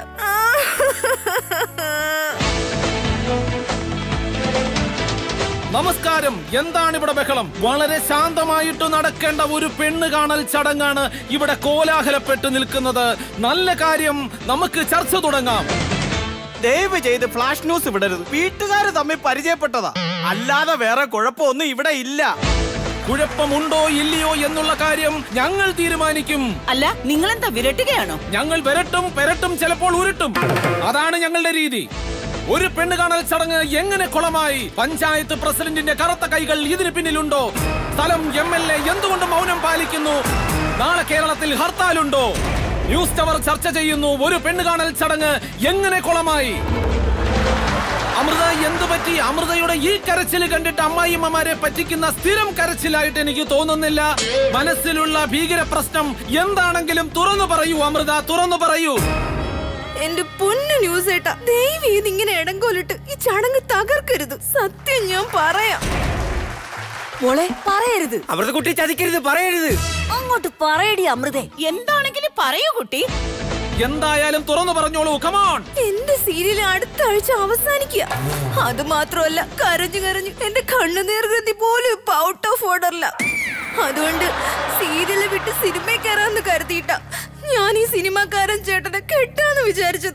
നമസ്കാരം എന്താണ് ഇവിടെ ബഹളം വളരെ ശാന്തമായിട്ട് നടക്കേണ്ട ഒരു പെണ്ണ് കാണൽ ചടങ്ങാണ് ഇവിടെ കോലാഹലപ്പെട്ട് നിൽക്കുന്നത് നല്ല കാര്യം നമുക്ക് ചർച്ച തുടങ്ങാം ദയവ് ചെയ്ത് ഫ്ലാഷ് ന്യൂസ് വിടരുത് വീട്ടുകാര് തമ്മിൽ പരിചയപ്പെട്ടതാ അല്ലാതെ വേറെ കുഴപ്പമൊന്നും ഇവിടെ ഇല്ല കുഴപ്പമുണ്ടോ ഇല്ലയോ എന്നുള്ള കാര്യം ഞങ്ങൾ തീരുമാനിക്കും അല്ല നിങ്ങൾ എന്താ വിരട്ടുകയാണോ ഞങ്ങൾ വിരട്ടും പെരട്ടും ചിലപ്പോൾ ഉരുട്ടും അതാണ് ഞങ്ങളുടെ രീതി ഒരു പെണ്ണ് കാണൽ ചടങ്ങ് എങ്ങനെ കുളമായി പഞ്ചായത്ത് പ്രസിഡന്റിന്റെ കറുത്ത കൈകൾ ഇതിന് പിന്നിലുണ്ടോ സ്ഥലം എം എൽ എ എന്തുകൊണ്ട് മൗനം പാലിക്കുന്നു നാളെ കേരളത്തിൽ ഹർത്താലുണ്ടോ ന്യൂസ് ടവർ ചർച്ച ചെയ്യുന്നു ഒരു പെണ്ണ് കാണൽ ചടങ്ങ് എങ്ങനെ കുളമായി അമൃത എന്തു പറ്റി അമൃതയുടെ ഈ കരച്ചിൽ കണ്ടിട്ട് അമ്മായിമ്മമാരെ പറ്റിക്കുന്ന സ്ഥിരം കരച്ചിലായിട്ട് എനിക്ക് തോന്നുന്നില്ല മനസ്സിലുള്ള ഭീകര പ്രശ്നം എന്താണെങ്കിലും തുറന്നു പറയൂ അമൃത തുറന്നു പറയൂ എന്റെ പൊന്നു ന്യൂസ് ഏട്ടാ ദയവ് ചെയ്ത് ഇങ്ങനെ ഇടങ്കോലിട്ട് ഈ ചടങ്ങ് തകർക്കരുത് സത്യം ഞാൻ പറയാം മോളെ പറയരുത് അമൃതക്കുട്ടി ചതിക്കരുത് പറയരുത് അങ്ങോട്ട് പറയടി അമൃതേ എന്താണെങ്കിലും പറയൂ കുട്ടി എന്തായാലും തുറന്നു പറഞ്ഞോളൂ കമോൺ എന്റെ സീരിയൽ അടുത്ത ആഴ്ച അവസാനിക്കുക അത് മാത്രമല്ല കരഞ്ഞു കരഞ്ഞു എന്റെ കണ്ണുനീർ ഗ്രന്ഥി പോലും ഇപ്പൊ ഔട്ട് ഓഫ് ഓർഡറില്ല അതുകൊണ്ട് സീരിയല് വിട്ട് സിനിമയിൽ കയറാന്ന് കരുതിയിട്ട ഞാൻ ഈ സിനിമാക്കാരൻ ചേട്ടനെ കെട്ടാന്ന് വിചാരിച്ചത്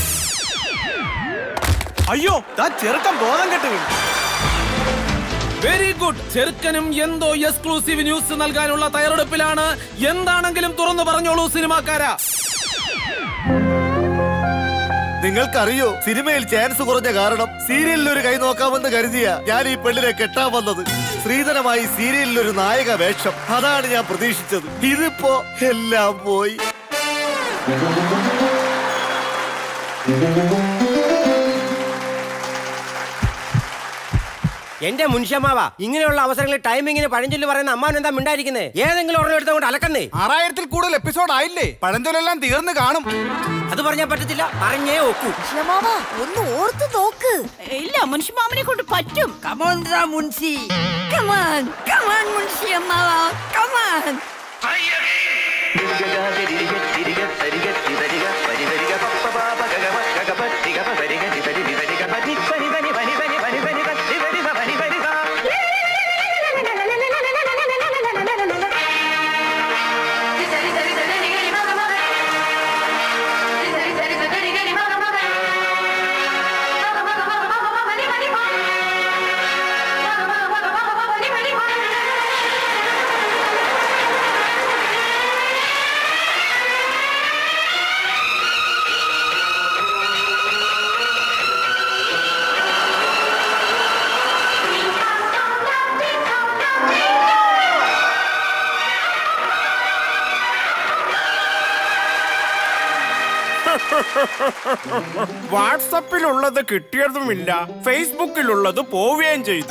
അയ്യോ താ ചെറുക്കം ബോധം കെട്ട് വീണു വെരി ഗുഡ് ചെറുക്കനും എന്തോ എക്സ്ക്ലൂസീവ് ന്യൂസ് നൽകാനുള്ള തയ്യാറെടുപ്പിലാണ് എന്താണെങ്കിലും തുറന്നു പറഞ്ഞോളൂ സിനിമാക്കാരാ നിങ്ങൾക്കറിയോ സിനിമയിൽ ചാൻസ് കുറഞ്ഞ കാരണം സീരിയലിൽ ഒരു കൈ നോക്കാമെന്ന് കരുതിയ ഞാൻ ഈ പെണ്ണിനെ കെട്ടാൻ വന്നത് ശ്രീധരമായി സീരിയലിൽ ഒരു നായക വേഷം അതാണ് ഞാൻ പ്രതീക്ഷിച്ചത് ഇതിപ്പോ എല്ലാം പോയി എന്റെ മുൻഷ്യമാവാ ഇങ്ങനെയുള്ള അവസരങ്ങളിൽ ടൈമിങ്ങിന് പഴഞ്ചൊല്ലി പറയുന്ന അമ്മാൻ എന്താ മിണ്ടായിരിക്കുന്നേ ഏതെങ്കിലും ഒരെണ്ണം എടുത്തുകൊണ്ട് അലക്കുന്നേ ആറായിരത്തിൽ കൂടുതൽ എപ്പിസോഡ് ആയില്ലേ പഴഞ്ചൊല്ലെല്ലാം തീർന്നു കാണും അത് പറഞ്ഞാൽ പറ്റത്തില്ല പറഞ്ഞേ ഒക്കൂ ഒന്ന് ഓർത്ത് നോക്ക് ഇല്ല മുൻഷിമാമനെ കൊണ്ട് പറ്റും കമോൺറാ മുൻഷി കമാൻ കമാൻ മുൻഷി അമ്മാവാ കമാൻ വാട്സപ്പിലുള്ളത് കിട്ടിയതുമില്ല ഫേസ്ബുക്കിലുള്ളത് പോവുകയും ചെയ്തു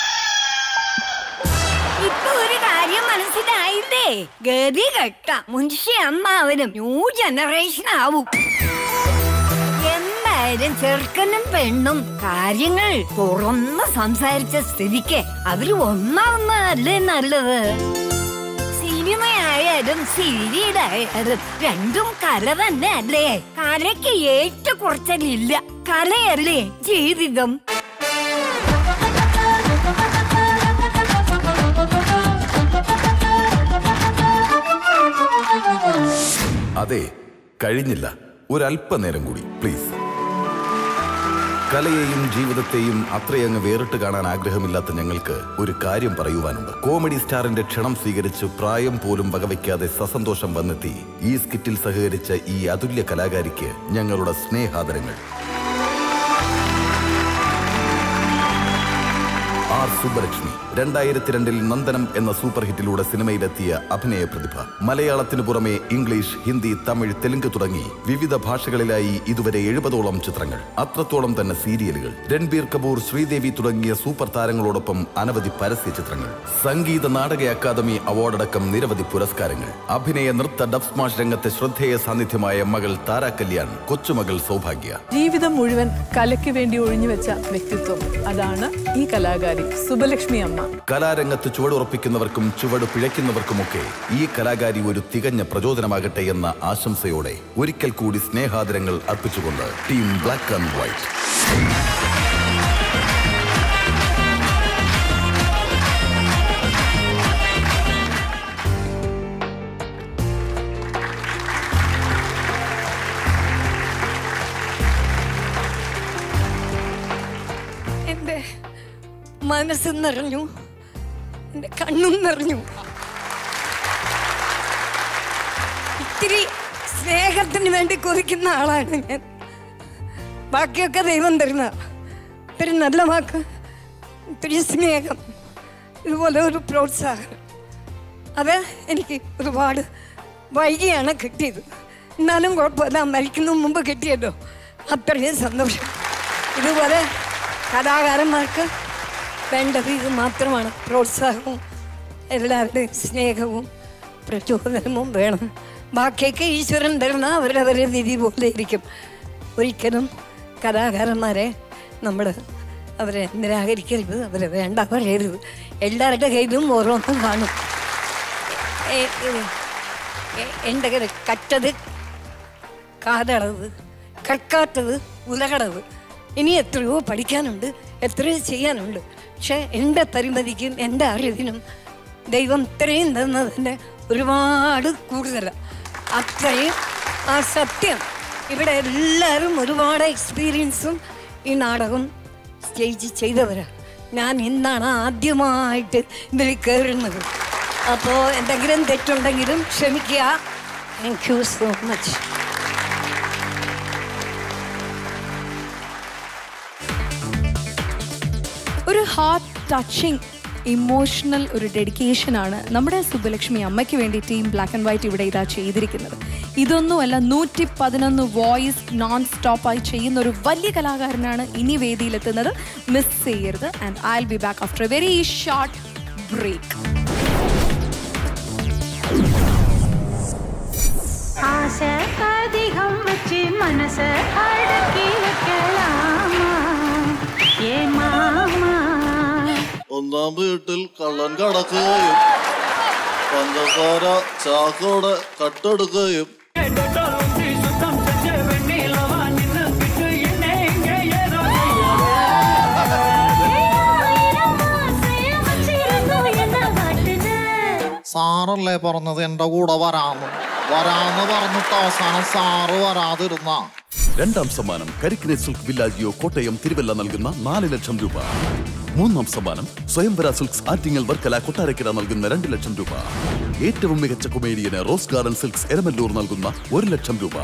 ഇപ്പൊ ഒരു കാര്യം മനസ്സിലായില്ലേ ഗതി കെട്ട മുൻഷി അമ്മാവനും ന്യൂ ജനറേഷൻ ആവും എന്തായാലും ചെറുക്കനും പെണ്ണും കാര്യങ്ങൾ തുറന്ന് സംസാരിച്ച സ്ഥിതിക്ക് അവര് ഒന്നാവുന്നതല്ലേ നല്ലത് സിനിമയായാലും സീരിയലായാലും രണ്ടും കല തന്നെ അല്ലേ കലയ്ക്ക് ഏറ്റക്കുറച്ചലില്ല കലയല്ലേ ജീവിതം അതെ കഴിഞ്ഞില്ല ഒരല്പനേരം കൂടി പ്ലീസ് കലയെയും ജീവിതത്തെയും അത്രയങ്ങ് വേറിട്ട് കാണാൻ ആഗ്രഹമില്ലാത്ത ഞങ്ങൾക്ക് ഒരു കാര്യം പറയുവാനുണ്ട് കോമഡി സ്റ്റാറിന്റെ ക്ഷണം സ്വീകരിച്ച് പ്രായം പോലും വകവയ്ക്കാതെ സസന്തോഷം വന്നെത്തി ഈ സ്കിറ്റിൽ സഹകരിച്ച ഈ അതുല്യ കലാകാരിക്ക് ഞങ്ങളുടെ സ്നേഹാദരങ്ങൾ ആർ സുബ്ബലക്ഷ്മി രണ്ടായിരത്തി രണ്ടിൽ നന്ദനം എന്ന സൂപ്പർ ഹിറ്റിലൂടെ സിനിമയിലെത്തിയ അഭിനയ പ്രതിഭ മലയാളത്തിനു പുറമെ ഇംഗ്ലീഷ് ഹിന്ദി തമിഴ് തെലുങ്ക് തുടങ്ങി വിവിധ ഭാഷകളിലായി ഇതുവരെ എഴുപതോളം ചിത്രങ്ങൾ അത്രത്തോളം തന്നെ സീരിയലുകൾ രൺബീർ കപൂർ ശ്രീദേവി തുടങ്ങിയ സൂപ്പർ താരങ്ങളോടൊപ്പം അനവധി പരസ്യ ചിത്രങ്ങൾ സംഗീത നാടക അക്കാദമി അവാർഡടക്കം നിരവധി പുരസ്കാരങ്ങൾ അഭിനയ നൃത്ത ഡബ് സ്മാഷ് രംഗത്തെ ശ്രദ്ധേയ സാന്നിധ്യമായ മകൾ താര കല്യാൺ കൊച്ചുമകൾ സൗഭാഗ്യ ജീവിതം മുഴുവൻ കലയ്ക്ക് വേണ്ടി ഒഴിഞ്ഞുവെച്ച വ്യക്തിത്വം അതാണ് ഈ കലാകാരി സുബലക്ഷ്മി അമ്മ കലാരംഗത്ത് ചുവടുറപ്പിക്കുന്നവർക്കും ചുവട് പിഴയ്ക്കുന്നവർക്കുമൊക്കെ ഈ കലാകാരി ഒരു തികഞ്ഞ പ്രചോദനമാകട്ടെ എന്ന ആശംസയോടെ ഒരിക്കൽ കൂടി സ്നേഹാദരങ്ങൾ അർപ്പിച്ചുകൊണ്ട് ടീം ബ്ലാക്ക് ആൻഡ് വൈറ്റ് എന്റെ മനസ്സ് നിറഞ്ഞു എന്റെ കണ്ണും നിറഞ്ഞു ഇത്തിരി സ്നേഹത്തിന് വേണ്ടി കൊതിക്കുന്ന ആളാണ് ഞാൻ ബാക്കിയൊക്കെ ദൈവം തരുന്ന ഇത്തിരി നല്ല വാക്ക് ഇത്തിരി സ്നേഹം ഇതുപോലെ ഒരു പ്രോത്സാഹനം അത് എനിക്ക് ഒരുപാട് വൈകിയാണ് കിട്ടിയത് എന്നാലും കുഴപ്പമില്ല മരിക്കുന്ന മുമ്പ് കിട്ടിയല്ലോ അത്രയും സന്തോഷം ഇതുപോലെ കലാകാരന്മാർക്ക് വേണ്ടത് ഇത് മാത്രമാണ് പ്രോത്സാഹവും എല്ലാവരുടെയും സ്നേഹവും പ്രചോദനവും വേണം ബാക്കിയൊക്കെ ഈശ്വരൻ തരുന്ന അവരവരുടെ വിധി പോലെ ഇരിക്കും ഒരിക്കലും കലാകാരന്മാരെ നമ്മൾ അവരെ നിരാകരിക്കരുത് അവരെ വേണ്ട പറയരുത് എല്ലാവരുടെ കയ്യിലും ഓരോന്നും കാണും എ- എ- എ- എൻ്റെ കയ്യിൽ കറ്റത് കാതളവ് കക്കാത്തത് ഉലകടവ് ഇനി എത്രയോ പഠിക്കാനുണ്ട് എത്രയോ ചെയ്യാനുണ്ട് പക്ഷെ എൻ്റെ പരിമിതിക്കും എൻ്റെ അറിവിനും ദൈവം ഇത്രയും തന്നതിൻ്റെ ഒരുപാട് കൂടുതലാണ് അത്രയും ആ സത്യം ഇവിടെ എല്ലാവരും ഒരുപാട് എക്സ്പീരിയൻസും ഈ നാടകം സ്റ്റേജ് ചെയ്തവരാണ് ഞാൻ ഇന്നാണ് ആദ്യമായിട്ട് ഇതിൽ കയറുന്നത് അപ്പോൾ എന്തെങ്കിലും തെറ്റുണ്ടെങ്കിലും ക്ഷമിക്കുക താങ്ക് യു സോ മച്ച് ഒരു ഹാർട്ട് ടച്ചിങ് ഇമോഷണൽ ഒരു ഡെഡിക്കേഷൻ ആണ് നമ്മുടെ സുബ്ബലക്ഷ്മി അമ്മയ്ക്ക് വേണ്ടി ടീം ബ്ലാക്ക് ആൻഡ് വൈറ്റ് ഇവിടെ ഇതാ ചെയ്തിരിക്കുന്നത് ഇതൊന്നുമല്ല നൂറ്റി പതിനൊന്ന് വോയിസ് നോൺ സ്റ്റോപ്പായി ചെയ്യുന്ന ഒരു വലിയ കലാകാരനാണ് ഇനി വേദിയിലെത്തുന്നത് മിസ് ചെയ്യരുത് and I will be back after a very short break ആശക്കധികം വച്ച് മനസ്സ് അടക്കി വെക്കലാമാ ഏ മാമാ ഒന്നാം വീട്ടിൽ കള്ളൻ കടക്കുകയും പഞ്ചസാര ചാക്കോടെ കട്ടെടുക്കുകയും സാറല്ലേ പറഞ്ഞത് എന്റെ കൂടെ വരാന്ന് വരാന്ന് പറഞ്ഞിട്ട് അവസാനം സാറ് വരാതിരുന്ന രണ്ടാം സമ്മാനം കരിക്കിനെ സിൽക്ക് വില്ലാജിയോ കോട്ടയം തിരുവല്ല നൽകുന്ന നാല് ലക്ഷം രൂപ മൂന്നാം സമ്മാനം സ്വയംവര സിൽക്സ് ആറ്റിങ്ങൽ വർക്കല കൊട്ടാരക്കര നൽകുന്ന രണ്ട് ലക്ഷം രൂപ ഏറ്റവും മികച്ച കൊമേഡിയന് റോസ് ഗാർഡൻ സിൽക്സ് എരമല്ലൂർ നൽകുന്ന ഒരു ലക്ഷം രൂപ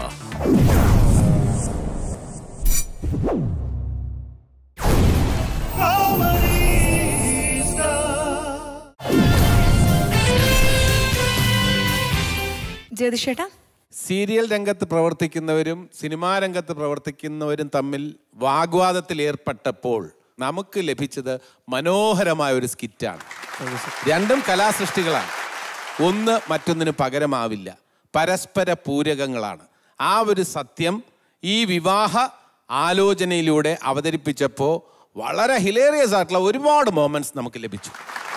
ജ്യോതിഷേട്ടാ സീരിയൽ രംഗത്ത് പ്രവർത്തിക്കുന്നവരും സിനിമാ രംഗത്ത് പ്രവർത്തിക്കുന്നവരും തമ്മിൽ വാഗ്വാദത്തിൽ ഏർപ്പെട്ടപ്പോൾ നമുക്ക് ലഭിച്ചത് മനോഹരമായ ഒരു സ്കിറ്റാണ് രണ്ടും കലാസൃഷ്ടികളാണ് ഒന്ന് മറ്റൊന്നിന് പകരമാവില്ല പരസ്പര പൂരകങ്ങളാണ് ആ ഒരു സത്യം ഈ വിവാഹ ആലോചനയിലൂടെ അവതരിപ്പിച്ചപ്പോൾ വളരെ ഹിലേറിയസ് ആയിട്ടുള്ള ഒരുപാട് മോമെന്റ്സ് നമുക്ക് ലഭിച്ചു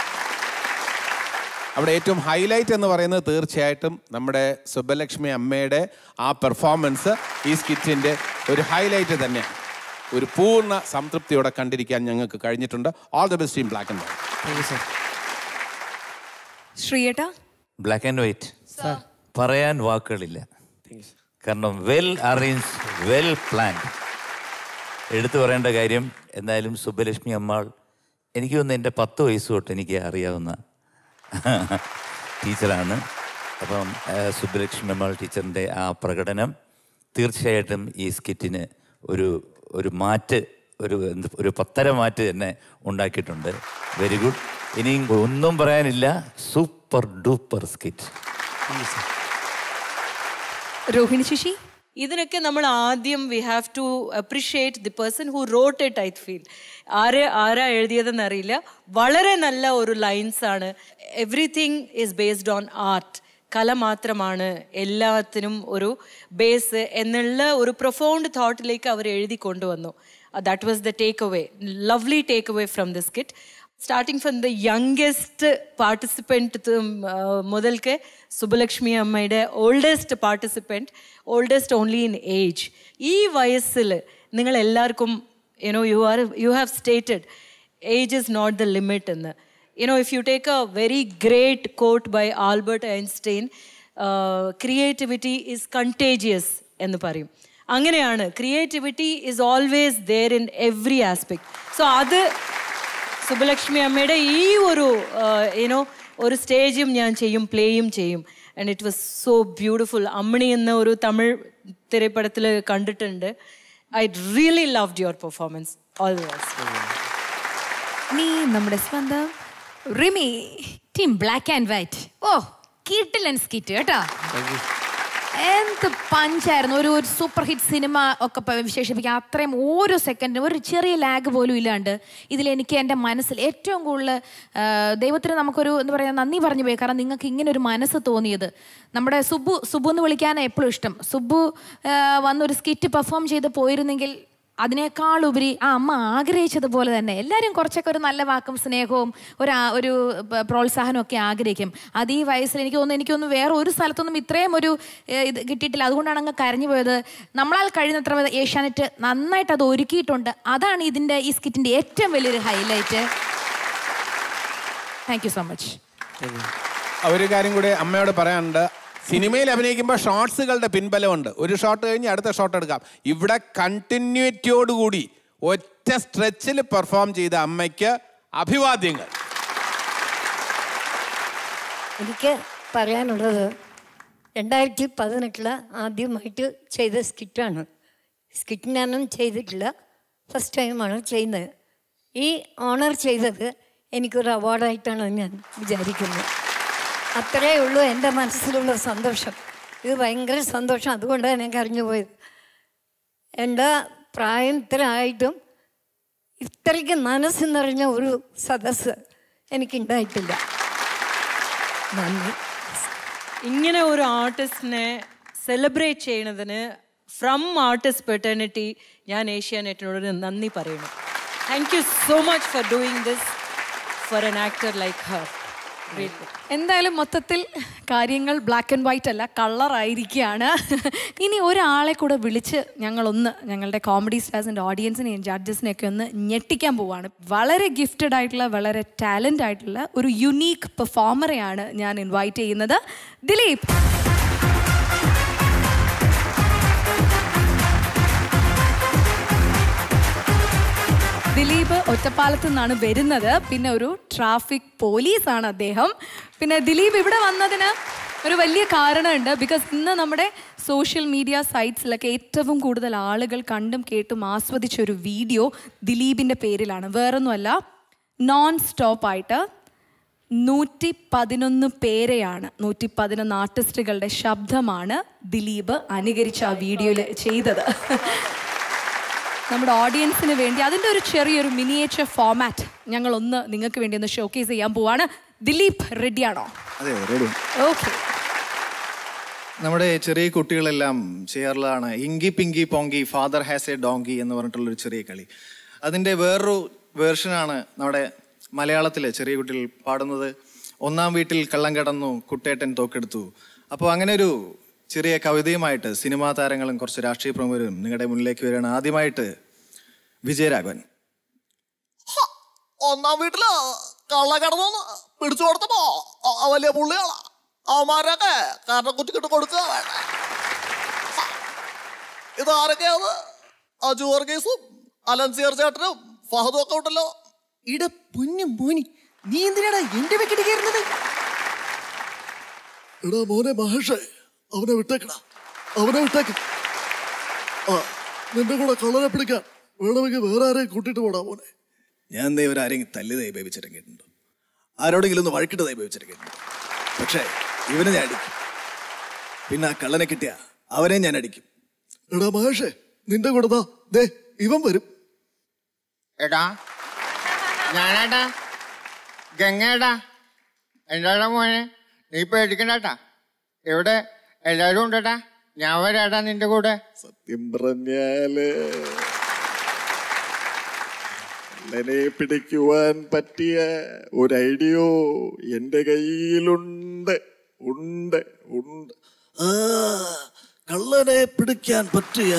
അവിടെ ഏറ്റവും ഹൈലൈറ്റ് എന്ന് പറയുന്നത് തീർച്ചയായിട്ടും നമ്മുടെ സുബ്ബലക്ഷ്മി അമ്മയുടെ ആ പെർഫോമൻസ് ഈ സ്കിറ്റിൻ്റെ ഒരു ഹൈലൈറ്റ് തന്നെയാണ് ഒരു പൂർണ്ണ സംതൃപ്തിയോടെ കണ്ടിരിക്കാൻ ഞങ്ങൾക്ക് കഴിഞ്ഞിട്ടുണ്ട് all the best team black and white ശ്രീയേട്ടാ ബ്ലാക്ക് ആൻഡ് വൈറ്റ് പറയാൻ വാക്കുകളില്ല കാരണം വെൽ അറേഞ്ച് വെൽ പ്ലാൻഡ് എടുത്തു പറയേണ്ട കാര്യം എന്തായാലും സുബ്ബലക്ഷ്മി അമ്മാൾ എനിക്ക് തോന്നുന്നു എൻ്റെ പത്ത് വയസ്സ് തൊട്ട് എനിക്ക് അറിയാവുന്ന ടീച്ചറാണ് അപ്പം ആ, സുബ്ബലക്ഷ്മി അമ്മാൾ ടീച്ചറിൻ്റെ ആ പ്രകടനം തീർച്ചയായിട്ടും ഈ സ്കിറ്റിന് ഒരു ഒരു മാറ്റ് ഒരു എന്ത് ഒരു പത്തര മാറ്റ് തന്നെ ഉണ്ടാക്കിയിട്ടുണ്ട് വെരി ഗുഡ് ഇനിയും ഒന്നും പറയാനില്ല super duper skit Rohini Sasi ഇതിനൊക്കെ നമ്മൾ ആദ്യം we have to appreciate the person who wrote it I feel ആര് ആരാ എഴുതിയതെന്ന് അറിയില്ല വളരെ നല്ല ഒരു ലൈൻസ് ആണ് everything is based on art കല മാത്രമാണ് എല്ലാത്തിനും ഒരു ബേസ് എന്നുള്ള ഒരു പ്രൊഫൗണ്ട് തോട്ടിലേക്ക് അവർ എഴുതി കൊണ്ടുവന്നു that was the take away lovely take away from this kit starting from the youngest participant മുതൽക്ക് സുബലക്ഷ്മി അമ്മയുടെ oldest participant oldest only in age ഈ വയസ്സിൽ നിങ്ങൾ എല്ലാവർക്കും you know you are you have stated age is not the limit എന്ന് you know if you take a very great quote by Albert Einstein creativity is contagious എന്ന് പറയും അങ്ങനെയാണ് creativity is always there in every aspect so അത് സുബലക്ഷ്മി അമ്മയുടെ ഈ ഒരു യുനോ ഒരു സ്റ്റേജും ഞാൻ ചെയ്യും പ്ലേയും ചെയ്യും and it was so beautiful Ammani എന്ന ഒരു തമിഴ് തിരപ്പടത്തിൽ കണ്ടിട്ടുണ്ട് I really loved your performance all the best നീ നമ്മുടെ സ്വന്തം Rimi team black and white ഓ കിട്ടിലൻ സ്കിറ്റ് കേട്ടോ എന്ത് പഞ്ചായിരുന്നു ഒരു ഒരു സൂപ്പർ ഹിറ്റ് സിനിമ ഒക്കെ പ- വിശേഷിപ്പിക്കാൻ അത്രയും ഓരോ സെക്കൻഡിനും ഒരു ചെറിയ ലാഗ് പോലും ഇല്ലാണ്ട് ഇതിൽ എനിക്ക് എൻ്റെ മനസ്സിൽ ഏറ്റവും കൂടുതൽ ആ, ദൈവത്തിന് നമുക്കൊരു എന്താ പറയുക നന്ദി പറഞ്ഞു പോയി കാരണം നിങ്ങൾക്ക് ഇങ്ങനെ ഒരു മനസ്സ് തോന്നിയത് നമ്മുടെ സുബു സുബു എന്ന് വിളിക്കാൻ എപ്പോഴും ഇഷ്ടം സുബു ആ, വന്നൊരു സ്കിറ്റ് പെർഫോം ചെയ്ത് പോയിരുന്നെങ്കിൽ അതിനേക്കാൾ ഉപരി ആ അമ്മ ആഗ്രഹിച്ചതുപോലെ തന്നെ എല്ലാവരും കുറച്ചൊക്കെ ഒരു നല്ല വാക്കും സ്നേഹവും ഒരു ആ- ഒരു പ- പ്രോത്സാഹനവും ഒക്കെ ആഗ്രഹിക്കും അത് ഈ വയസ്സിൽ എനിക്ക് തോന്നുന്നു എനിക്കൊന്നും വേറെ ഒരു സ്ഥലത്തൊന്നും ഇത്രയും ഒരു ഏ, ഇത് കിട്ടിയിട്ടില്ല അതുകൊണ്ടാണ് അങ്ങ് കരഞ്ഞു പോയത് നമ്മളാൽ കഴിയുന്നത്ര ഏഷ്യാനെറ്റ് നന്നായിട്ട് അത് ഒരുക്കിയിട്ടുണ്ട് അതാണ് ഇതിൻ്റെ ഈ സ്കിറ്റിൻ്റെ ഏറ്റവും വലിയൊരു highlight thank you so much ഒരു കാര്യം കൂടി അമ്മയോട് പറയാനുണ്ട് സിനിമയിൽ അഭിനയിക്കുമ്പോൾ ഷോർട്സുകളുടെ പിൻബലമുണ്ട് ഒരു ഷോട്ട് കഴിഞ്ഞ് അടുത്ത ഷോട്ട് എടുക്കാം ഇവിടെ കണ്ടിന്യൂറ്റിയോടുകൂടി ഒറ്റ സ്ട്രെച്ചിൽ പെർഫോം ചെയ്ത അമ്മയ്ക്ക് അഭിവാദ്യങ്ങൾ എനിക്ക് പറയാനുള്ളത് രണ്ടായിരത്തി പതിനെട്ടില് ആദ്യമായിട്ട് ചെയ്ത സ്കിറ്റാണ് സ്കിറ്റ് ഞാനും ചെയ്തിട്ടില്ല ഫസ്റ്റ് ടൈമാണ് ചെയ്യുന്നത് ഈ ഓണർ ചെയ്തത് എനിക്കൊരു അവാർഡായിട്ടാണ് ഞാൻ വിചാരിക്കുന്നത് അത്രേ ഉള്ളൂ എൻ്റെ മനസ്സിലുള്ള സന്തോഷം ഇത് ഭയങ്കര സന്തോഷം അതുകൊണ്ടാണ് ഞാൻ കരഞ്ഞു പോയത് എൻ്റെ പ്രായം ഇത്ര ആയിട്ടും ഇത്രയ്ക്ക് മനസ്സ് നിറഞ്ഞ ഒരു സദസ്സ് എനിക്കുണ്ടായിട്ടില്ല നന്ദി ഇങ്ങനെ ഒരു ആർട്ടിസ്റ്റിനെ സെലിബ്രേറ്റ് ചെയ്യുന്നതിന് ഫ്രം ആർട്ടിസ്റ്റ് പെറ്റേണിറ്റി ഞാൻ ഏഷ്യാനെറ്റിനോട് നന്ദി പറയുന്നു thank you so much for doing this for an actor like her എന്തായാലും മൊത്തത്തിൽ കാര്യങ്ങൾ ബ്ലാക്ക് ആൻഡ് വൈറ്റ് അല്ല കളറായിരിക്കുകയാണ് ഇനി ഒരാളെ കൂടെ വിളിച്ച് ഞങ്ങളൊന്ന് ഞങ്ങളുടെ കോമഡി സ്റ്റാർസിൻ്റെ ഓഡിയൻസിനെയും ജഡ്ജസിനെയൊക്കെ ഒന്ന് ഞെട്ടിക്കാൻ പോവാണ് വളരെ ഗിഫ്റ്റഡ് ആയിട്ടുള്ള വളരെ ടാലൻ്റ് ആയിട്ടുള്ള ഒരു യുണീക്ക് പെർഫോമറെയാണ് ഞാൻ ഇൻവൈറ്റ് ചെയ്യുന്നത് ദിലീപ് ദിലീപ് ഒറ്റപ്പാലത്ത് നിന്നാണ് വരുന്നത് പിന്നെ ഒരു ട്രാഫിക് പോലീസാണ് അദ്ദേഹം പിന്നെ ദിലീപ് ഇവിടെ വന്നതിന് ഒരു വലിയ കാരണമുണ്ട് ബിക്കോസ് ഇന്ന് നമ്മുടെ സോഷ്യൽ മീഡിയ സൈറ്റ്സിലൊക്കെ ഏറ്റവും കൂടുതൽ ആളുകൾ കണ്ടും കേട്ടും ആസ്വദിച്ച ഒരു വീഡിയോ ദിലീപിൻ്റെ പേരിലാണ് വേറൊന്നുമല്ല നോൺ സ്റ്റോപ്പായിട്ട് നൂറ്റി പതിനൊന്ന് പേരെയാണ് നൂറ്റി പതിനൊന്ന് ആർട്ടിസ്റ്റുകളുടെ ശബ്ദമാണ് ദിലീപ് അനുകരിച്ച ആ വീഡിയോയിൽ ചെയ്തത് നമ്മുടെ ഓഡിയൻസിന് വേണ്ടി അതിൻ്റെ ഒരു ചെറിയൊരു മിനിയേച്ചർ ഫോമാറ്റ് ഞങ്ങൾ ഒന്ന് നിങ്ങൾക്ക് വേണ്ടി ഒന്ന് ഷോക്കേസ് ചെയ്യാൻ പോവാണ് ദിലീപ് റെഡിയാണോ അതെ റെഡി ഓക്കെ നമ്മുടെ ചെറിയ കുട്ടികളെല്ലാം ചെയ്യാറുള്ളതാണ് inky pinky ponky father has a donkey എന്ന് പറഞ്ഞിട്ടുള്ളൊരു ചെറിയ കളി അതിൻ്റെ വേറൊരു വേർഷനാണ് നമ്മുടെ മലയാളത്തിലെ ചെറിയ കുട്ടികൾ പാടുന്നത് ഒന്നാം വീട്ടിൽ കള്ളം കടന്നു കുട്ടേട്ടൻ തോക്കെടുത്തു അപ്പോൾ അങ്ങനെ ഒരു ചെറിയ കവിതയുമായിട്ട് സിനിമാ താരങ്ങളും കുറച്ച് രാഷ്ട്രീയ പ്രമുഖരും നിങ്ങളുടെ മുന്നിലേക്ക് വരികയാണ് ആദ്യമായിട്ട് വിജയരാഘവൻ ഒന്നാം വീട്ടില് കള്ള കടന്നു പിടിച്ചു കൊടുത്തപ്പോ ആ വലിയ പുള്ളികളാ അവന്മാരൊക്കെ കാരണം കുറ്റിക്കിട്ട് കൊടുക്കുക വേണ്ട ഇത് ആരൊക്കെയാണ് അജു വർഗീസും അലൻസിയർ ചേട്ടനും ഫഹദും ഒക്കെ ഉണ്ടല്ലോ ഇട പൊന്നു മോനി നീ എന്തിനാടാ എന്റെ വെക്കിട്ട് കയറുന്നത് എടാ മോനെ മഹേഷേ അവനെ വിട്ടേക്കടാ അവനെ വിട്ടേക്ക് ആ നിന്റെ കൂടെ കള്ളനെ പിടിക്കാൻ വേണമെങ്കിൽ വേറെ ആരെയും കൂട്ടിട്ട് പോടാ മോനെ ഞാൻ ദൈവം ഇവരാരെങ്കിലും തല്ലിതായി ബേബിച്ചിറങ്ങിയിട്ടുണ്ടോ ആരോടെങ്കിലും ഒന്ന് വഴക്കിട്ടതായി ബേബിച്ചിറങ്ങിയിട്ടുണ്ടോ പക്ഷേ ഇവനെ ഞാൻ അടിക്കും പിന്നെ ആ കള്ളനെ കിട്ടിയ അവനെ ഞാൻ അടിക്കും എടാ മഹേഷേ നിന്റെ കൂടെ ദാ ദേ ഇവൻ വരും എടാ ഞാനാടാ ഗംഗേടാ എന്താടാ മോനെ നീ പേടിക്കണ്ടാ ഇവിടെ എല്ലാവരും ഉണ്ടടാ ഞാൻ വരാടാ നിന്റെ കൂടെ സത്യം പറഞ്ഞാല് കള്ളനെ പിടിക്കുവാൻ പറ്റിയ ഒരു ഐഡിയോ എന്റെ കയ്യിലുണ്ട് ഉണ്ട് ഉണ്ട് ആ കള്ളനെ പിടിക്കാൻ പറ്റിയ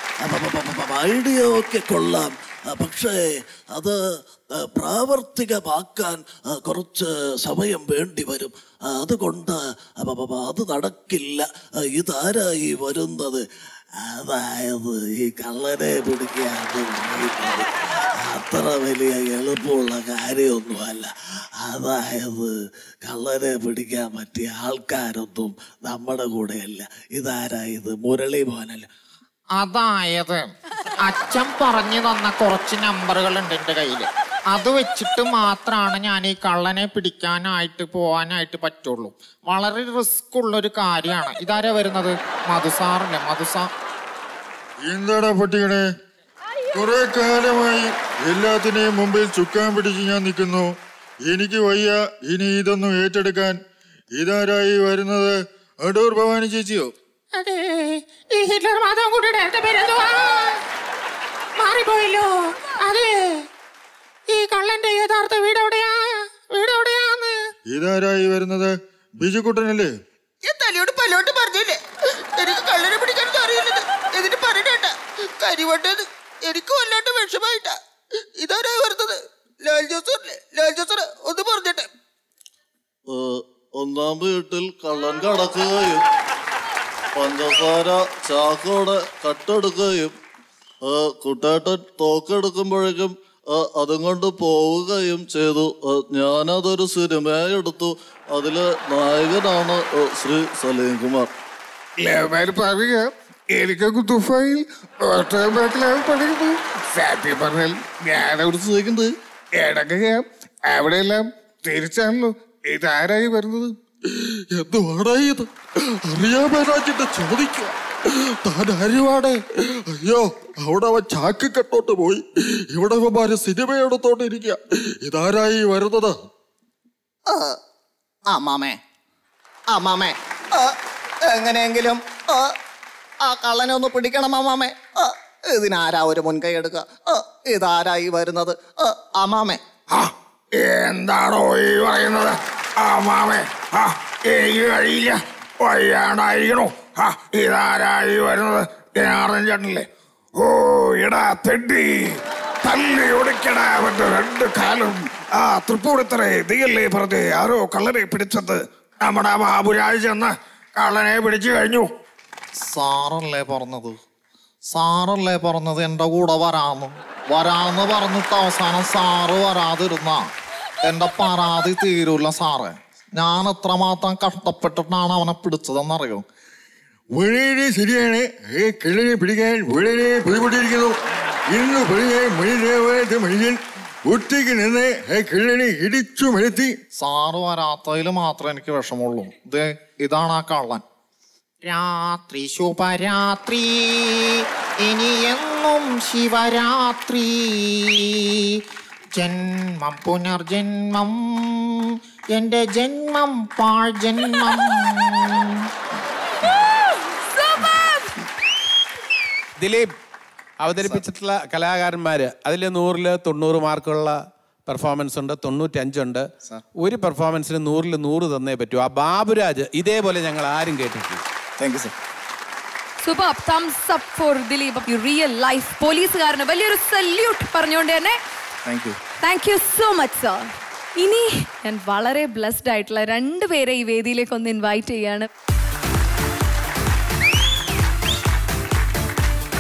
ഐഡിയ ഒക്കെ കൊള്ളാം ആ, പക്ഷേ അത് ആ, പ്രാവർത്തികമാക്കാൻ ആ, കുറച്ച് സമയം വേണ്ടി വരും ആ, അതുകൊണ്ട് അപ്പ- അപ്പ- അത് നടക്കില്ല ആ, ഇതാരായി വരുന്നത് അതായത് ഈ കള്ളനെ പിടിക്കാൻ പറയുന്നത് അത്ര വലിയ എളുപ്പമുള്ള കാര്യമൊന്നുമല്ല അതായത് കള്ളനെ പിടിക്കാൻ പറ്റിയ ആൾക്കാരൊന്നും നമ്മുടെ കൂടെയല്ല ഇതാരായത് മുരളി മോനല്ല അതായത് അച്ഛൻ പറഞ്ഞു തന്ന കുറച്ച് നമ്പറുകൾ ഉണ്ട് എൻ്റെ കയ്യിൽ അത് വെച്ചിട്ട് മാത്രമാണ് ഞാൻ ഈ കള്ളനെ പിടിക്കാനായിട്ട് പോകാനായിട്ട് പറ്റുള്ളൂ വളരെ റിസ്ക് ഉള്ള ഒരു കാര്യമാണ് ഇതാരാ വരുന്നത് മധുസാറല്ലേ മധുസാർ എന്താടാ പട്ടികളെ കുറെ കാലമായി എല്ലാത്തിനെയും മുമ്പിൽ ചുക്കാൻ പിടിച്ച് ഞാൻ നിൽക്കുന്നു എനിക്ക് വയ്യ ഇനി ഇതൊന്നും ഏറ്റെടുക്കാൻ ഇതാരായി വരുന്നത് അടൂർ ഭവാനി ചേച്ചിയോ അതെ ഈ ഹിറ്റ്ലർ മാധവൻകുട്ടിയുടെ എന്റെ പേരെന്തുവാ മാറിപ്പോയല്ലോ അതെ ഈ കള്ളന്റെ യഥാർത്ഥ വീട് എവിടെയാ വീട് എവിടെയാന്ന് ഇതാരായി വരുന്നത് ബിജുക്കുട്ടനല്ലേ ഞാൻ തലയോട് പലോട്ട് പറഞ്ഞില്ലേ എനിക്ക് കള്ളനെ പിടിക്കാനൊന്നും അറിയില്ലത് എന്നിട്ട് പറഞ്ഞേട്ട കരിവട്ടത് എനിക്ക് വല്ലാണ്ട് വിഷമായിട്ടാ ഇതാരാ വരുന്നത് ലാൽ ജോസറല്ലേ ലാൽ ജോസർ ഒന്ന് പറഞ്ഞിട്ടെ ഏ, ഒന്നാം വീട്ടിൽ കള്ളൻ കടക്കുകയും പഞ്ചസാര ചാക്കോടെ കട്ടെടുക്കുകയും ഏ, കുട്ടേട്ടൻ തോക്കെടുക്കുമ്പോഴേക്കും ഏ, അതും കൊണ്ട് പോവുകയും ചെയ്തു ഏ, ഞാനതൊരു സിനിമയായി എടുത്തു അതിലെ നായകനാണ് ഏ, ശ്രീ സലീം കുമാർ ലേവന്മാര് പറയുക എനിക്കൊക്കെ ദുബായിൽ ഓട്ടോയും ബാക്കിലാണ് പഠിക്കുന്നത് സത്യം പറഞ്ഞാൽ ഞാനവിടെ ചോദിക്കുന്നത് ഇടയ്ക്ക് അവിടെയെല്ലാം തിരിച്ചാണല്ലോ ഇതാരായി വരുന്നത് എന്തുവാടാ ഇത് അറിയാൻ മേലാച്ചിട്ട് ചോദിക്കുക താൻ ആരുവാടെ അയ്യോ അവിടെ അവൻ ചാക്ക് കെട്ടോട്ട് പോയി ഇവിടെ ഇവന്മാര് സിനിമ എടുത്തോണ്ട് ഇരിക്കുക ഇതാരായി വരുന്നത് ആ, ആ മാമേ ആ മാമേ ആ, എങ്ങനെയെങ്കിലും ആ, ആ കള്ളനെ ഒന്ന് പിടിക്കണം മാമേ ആ, ഇതിനാരാ ഒരു മുൻകൈ എടുക്കുക ആ, ഇതാരായി വരുന്നത് ആ, ആ മാമേ എന്താണോ ഈ പറയുന്നത് ആ മാമേ ആ എനിക്ക് കഴിയില്ല വയ്യാണ്ടായിരിക്കണോ ആ ഇതാരായി വരുന്നത് ജനാർദ്ദൻ ചേട്ടനല്ലേ ഓ ഇടാ തെണ്ടി തല്ലി ഒടിക്കടാ അവന്റെ രണ്ട് കാലും ആ തൃപ്പൂണിത്തറേ നീയല്ലേ പറഞ്ഞേ ആരോ കള്ളനെ പിടിച്ചത് നമ്മുടെ ബാബുരാജ് ചെന്ന് കള്ളനെ പിടിച്ചു കഴിഞ്ഞു സാറല്ലേ പറഞ്ഞത് സാറല്ലേ പറഞ്ഞത് എൻ്റെ കൂടെ വരാന്ന് വരാന്ന് പറഞ്ഞിട്ട് അവസാനം സാറ് വരാതിരുന്ന എൻ്റെ പരാതി തീരൂല സാറേ ഞാൻ എത്രമാത്രം കഷ്ടപ്പെട്ടിട്ടാണ് അവനെ പിടിച്ചതെന്നറിയോ വളരെ ശരിയാണ് ഏ കള്ളനെ പിടിക്കാൻ വളരെ ബുദ്ധിമുട്ടിയിരിക്കുന്നു ഇന്ന് പിടിക്കാൻ മനുഷ്യനാവാത്ത മനുഷ്യൻ ഒറ്റയ്ക്ക് നിന്ന് ആ കള്ളനെ ഇടിച്ചു മലത്തി സാറ് വരാത്തതിൽ മാത്രമേ എനിക്ക് വിഷമമുള്ളൂ ദേ ഇതാണ് ആ കള്ളൻ രാത്രി ശുഭരാത്രി ഇനി എന്നും ശിവരാത്രി ജന്മം പുനർജന്മം എന്റെ ജന്മം പാഴ് ജന്മം ദിലീപ് അവതരിപ്പിച്ചിട്ടുള്ള കലാകാരന്മാര് അതിൽ നൂറില് തൊണ്ണൂറ് മാർക്കുള്ള പെർഫോമൻസ് ഉണ്ട് തൊണ്ണൂറ്റഞ്ചുണ്ട് ഒരു പെർഫോമൻസിന് നൂറിൽ നൂറ് തന്നേ പറ്റൂ ആ ബാബുരാജ് ഇതേപോലെ ഞങ്ങൾ ആരും കേട്ടിട്ടില്ല thank you sir super thumbs up for Dileep you real life പോലീസുകാരന് വലിയൊരു സല്യൂട്ട് പറഞ്ഞുകൊണ്ട് തന്നെ thank you thank you so much sir ഇനി ഞാൻ വളരെ ബ്ലെസ്ഡ് ആയിട്ടുള്ള രണ്ടുപേരെ ഈ വേദിയിലേക്ക് ഒന്ന് ഇൻവൈറ്റ് ചെയ്യാണ്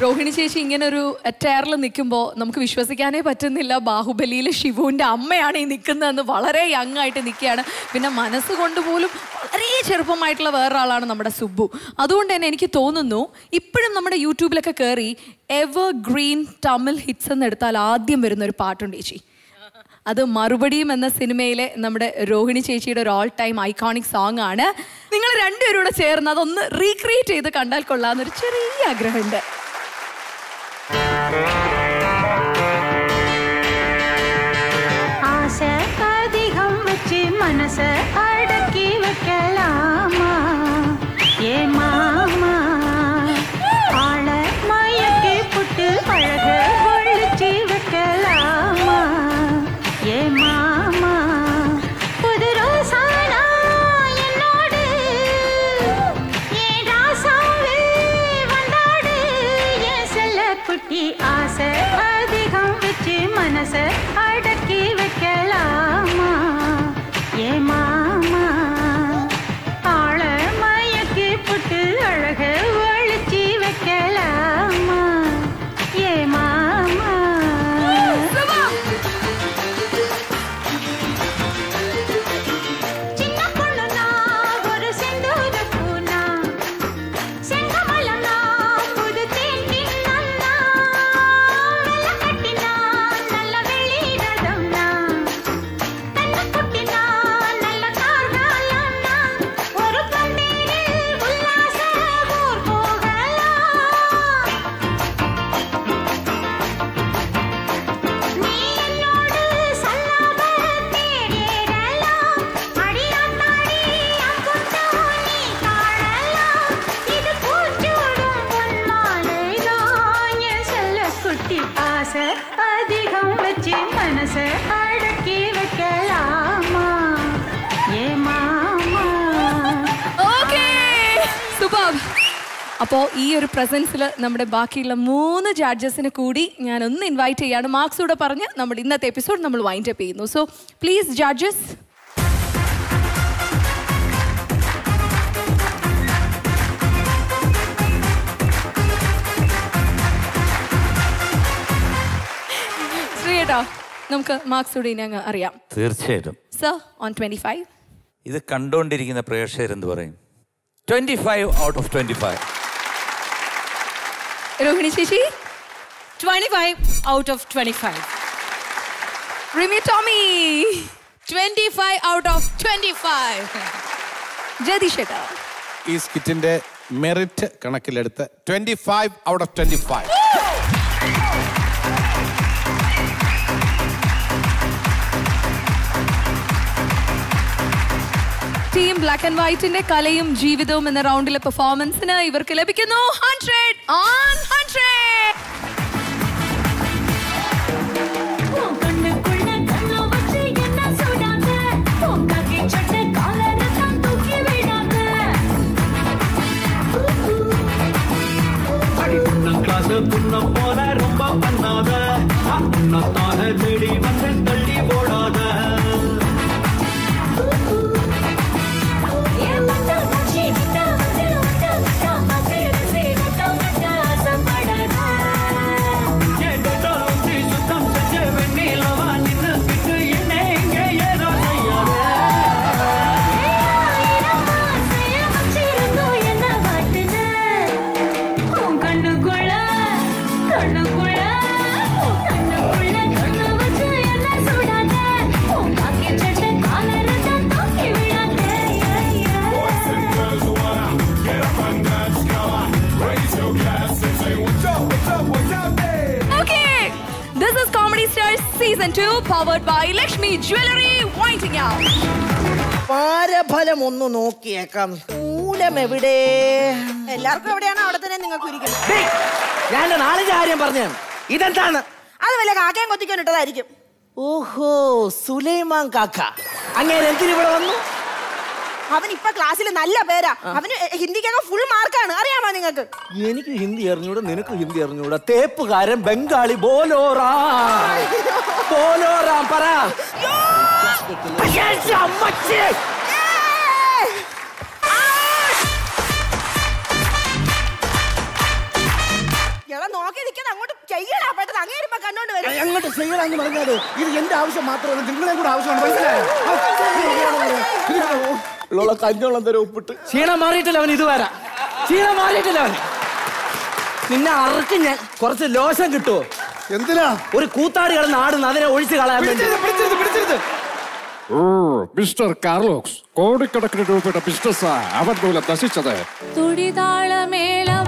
രോഹിണി ചേച്ചി ഇങ്ങനെ ഒരു അറ്റയറിൽ നിൽക്കുമ്പോൾ നമുക്ക് വിശ്വസിക്കാനേ പറ്റുന്നില്ല ബാഹുബലിയിലെ ശിവുവിൻ്റെ അമ്മയാണ് ഈ നിൽക്കുന്നതെന്ന് വളരെ യങ് ആയിട്ട് നിൽക്കുകയാണ് പിന്നെ മനസ്സുകൊണ്ട് പോലും വളരെ ചെറുപ്പമായിട്ടുള്ള വേറൊരാളാണ് നമ്മുടെ സുബ്ബു അതുകൊണ്ട് തന്നെ എനിക്ക് തോന്നുന്നു ഇപ്പോഴും നമ്മുടെ യൂട്യൂബിലൊക്കെ കയറി എവർ ഗ്രീൻ തമിഴ് ഹിറ്റ്സ് എന്ന് എടുത്താൽ ആദ്യം വരുന്ന ഒരു പാട്ടുണ്ട് ചേച്ചി അത് മറുപടിയും എന്ന സിനിമയിലെ നമ്മുടെ രോഹിണി ചേച്ചിയുടെ ഒരു ഓൾ ടൈം ഐക്കോണിക് സോങ് ആണ് നിങ്ങൾ രണ്ടുപേരും കൂടെ ചേർന്ന് അതൊന്ന് റീക്രിയേറ്റ് ചെയ്ത് കണ്ടാൽ കൊള്ളാമെന്നൊരു ചെറിയ ആഗ്രഹമുണ്ട് ஆசை அதிகம் வச்சு மனச அடக்கி வைக்கலாமா ஏ மாமா ஆள மயக்கி புட்டு அழக ஒழிச்சு வைக்கலாமா ஏ மாமா புது ரோசானா என்னோடு ஏன் ராசாவே வந்தாடு என் செல்ல குட்டி ஆசை அதிகம் வச்சு மனச அடக்கி வைக்கலாமா ஏ மாமா ஆள மயக்கி புட்டு அழக ஒழிச்சு வைக்கலாமா ஏ மாமா சின்ன பொண்ணுனா ஒரு செந்தூர பூனா செங்கமலம்னா புது தேன் தின்னம்னா வெள்ள கட்டினா நல்ல வெளியிடதம்னா கண்ணு குட்டினா நல்ல கார்காலம்னா ஒரு பந்தீரில் உல்லாச ஊர் போகலாம் நீ என்னோடு சல்லாப தேடேறலாம் அடியாத்தாடி அங்குட்டோ நீ காணலாம் இது பூச்சூடும் பொன்மாலைதான் என் செல்லக்குட்டி ஆசை அதிகம் வச்சு மனசை அடக்கி வைக்கலாமா ஏ மாமா ഓക്കേ സൂപ്പർ അപ്പോൾ ഈ ഒരു പ്രസൻസിൽ നമ്മുടെ ബാക്കിയുള്ള മൂന്ന് ജഡ്ജസിനെ കൂടി ഞാൻ ഒന്ന് ഇൻവൈറ്റ് ചെയ്യാണ് മാർക്സ് കൂടെ പറഞ്ഞ് നമ്മുടെ ഇന്നത്തെ എപ്പിസോഡ് നമ്മൾ വൈൻഡ് അപ്പ് ചെയ്യുന്നു സോ പ്ലീസ് ജഡ്ജസ് ശ്രീയേട്ടാ നമുക്ക് മാർക്സ് കൂടി ഇനി അങ്ങ് അറിയാം തീർച്ചയായിട്ടും സർ ഓൺ ട്വൻറ്റി ഫൈവ് ഇത് കണ്ടുകൊണ്ടിരിക്കുന്ന പ്രേക്ഷകരെന്ത് പറയും twenty five out of twenty five Rohini ചേച്ചി 25 out of 25. Rimi Tomy 25 out of 25. Jagadeesh ഏട്ടാ ഈ സ്കിറ്റിന്റെ മെറിറ്റ് കണക്കിലെടുത്ത് twenty five out of twenty five team black and വൈറ്റിന്റെ കലയും ജീവിതവും എന്ന റൗണ്ടിലെ പെർഫോമൻസിന് ഇവർക്ക് ലഭിക്കുന്നു ഹൺഡ്രഡ് ഓൺ ഹൺഡ്രഡ് கண்ணுக்குள்ள கண்ணு வச்சு என்ன சுடாத பொங்காக்கி சட்டை காலரை தான் தூக்கி விடாத அடி புண்ணம் கிளாஸ் புண்ணம் போல ரொம்ப பண்ணாத புண்ணத்தான தேடி வந்து தள்ளி போடாத என் மச்சா மூச்சி விட்டா வந்து விட்டா விட்டா மச்சே ரசே விட்டா விட்டா சம்படாத என் தொட்டால் ஊற்றி சுத்தம் செஞ்ச வெண்ணிலவா நின்னு கிட்டு என்ன இங்க ஏதோ செய்யாத கண்ணுக்குள்ள கண்ணுக்குள்ள கண்ணுக்குள்ள கண்ணு வச்சு என்ன சுடாத பொங்காக்கி சட்டை காலரை தான் தூக்கி விடாத Okay, this is Comedy Stars Season 2 powered by Lakshmi Jewelry winding out. പാരഫലം ഒന്ന് നോക്കിയേക്കാം മൂലം എവിടെ എല്ലാവർക്കും എവിടെയാണ് അവിടെ തന്നെ നിങ്ങൾക്ക് ഇരിക്കുന്നത് ഞാൻ നാളെ കാര്യം പറഞ്ഞു ഇതെന്താണ് അത് വല്ല കാക്കയും കൊത്തിക്കാൻ ഇട്ടതായിരിക്കും ഓഹോ സുലൈമാൻ കാക്ക അങ്ങനെ എന്തിനു ഇവിടെ വന്നു അവൻ ഇപ്പൊ ക്ലാസ്സിൽ നല്ല പേരാ അവന് ഹിന്ദിക്കൊക്കെ ഫുൾ മാർക്കാണ് അറിയാമോ നിങ്ങൾക്ക് എനിക്ക് ഹിന്ദി അറിഞ്ഞൂടാ നിനക്ക് ഹിന്ദി അറിഞ്ഞൂടാ തേപ്പുകാരൻ ബംഗാളി ബോലോറാം ബോലോറാം പറ അയ്യേ, അമ്മച്ചി. ഇള ചെയ്യടാ പെട്ടെന്ന് അങ്ങേര് ഇപ്പൊ കണ്ടോണ്ട് വരും അങ്ങോട്ട് ചെയ്യണമെന്ന് പറഞ്ഞാല് ഇത് എന്റെ ആവശ്യം മാത്രമല്ല നിങ്ങളെ കൂടെ ആവശ്യമാണ് മനസ്സിലായോ ഉള്ള കഞ്ഞോളം തരം ഉപ്പിട്ട് ക്ഷീണം മാറിയിട്ടില്ല അവൻ ഇതുവരെ ക്ഷീണം മാറിയിട്ടില്ല അവൻ നിന്നെ അറക്കും ഞാൻ കുറച്ച് ലോശം കിട്ടുമോ എന്തിനാ ഒരു കൂത്താടി കിടന്ന് ആടുന്ന അതിനെ ഒഴിച്ച് കളയാൻ വേണ്ടി ഓ മിസ്റ്റർ കാർലോക്സ് കോടിക്കണക്കിന് രൂപയുടെ ബിസിനസ്സാ അവൻ മൂലം നശിച്ചത് തുടിതാളമേളം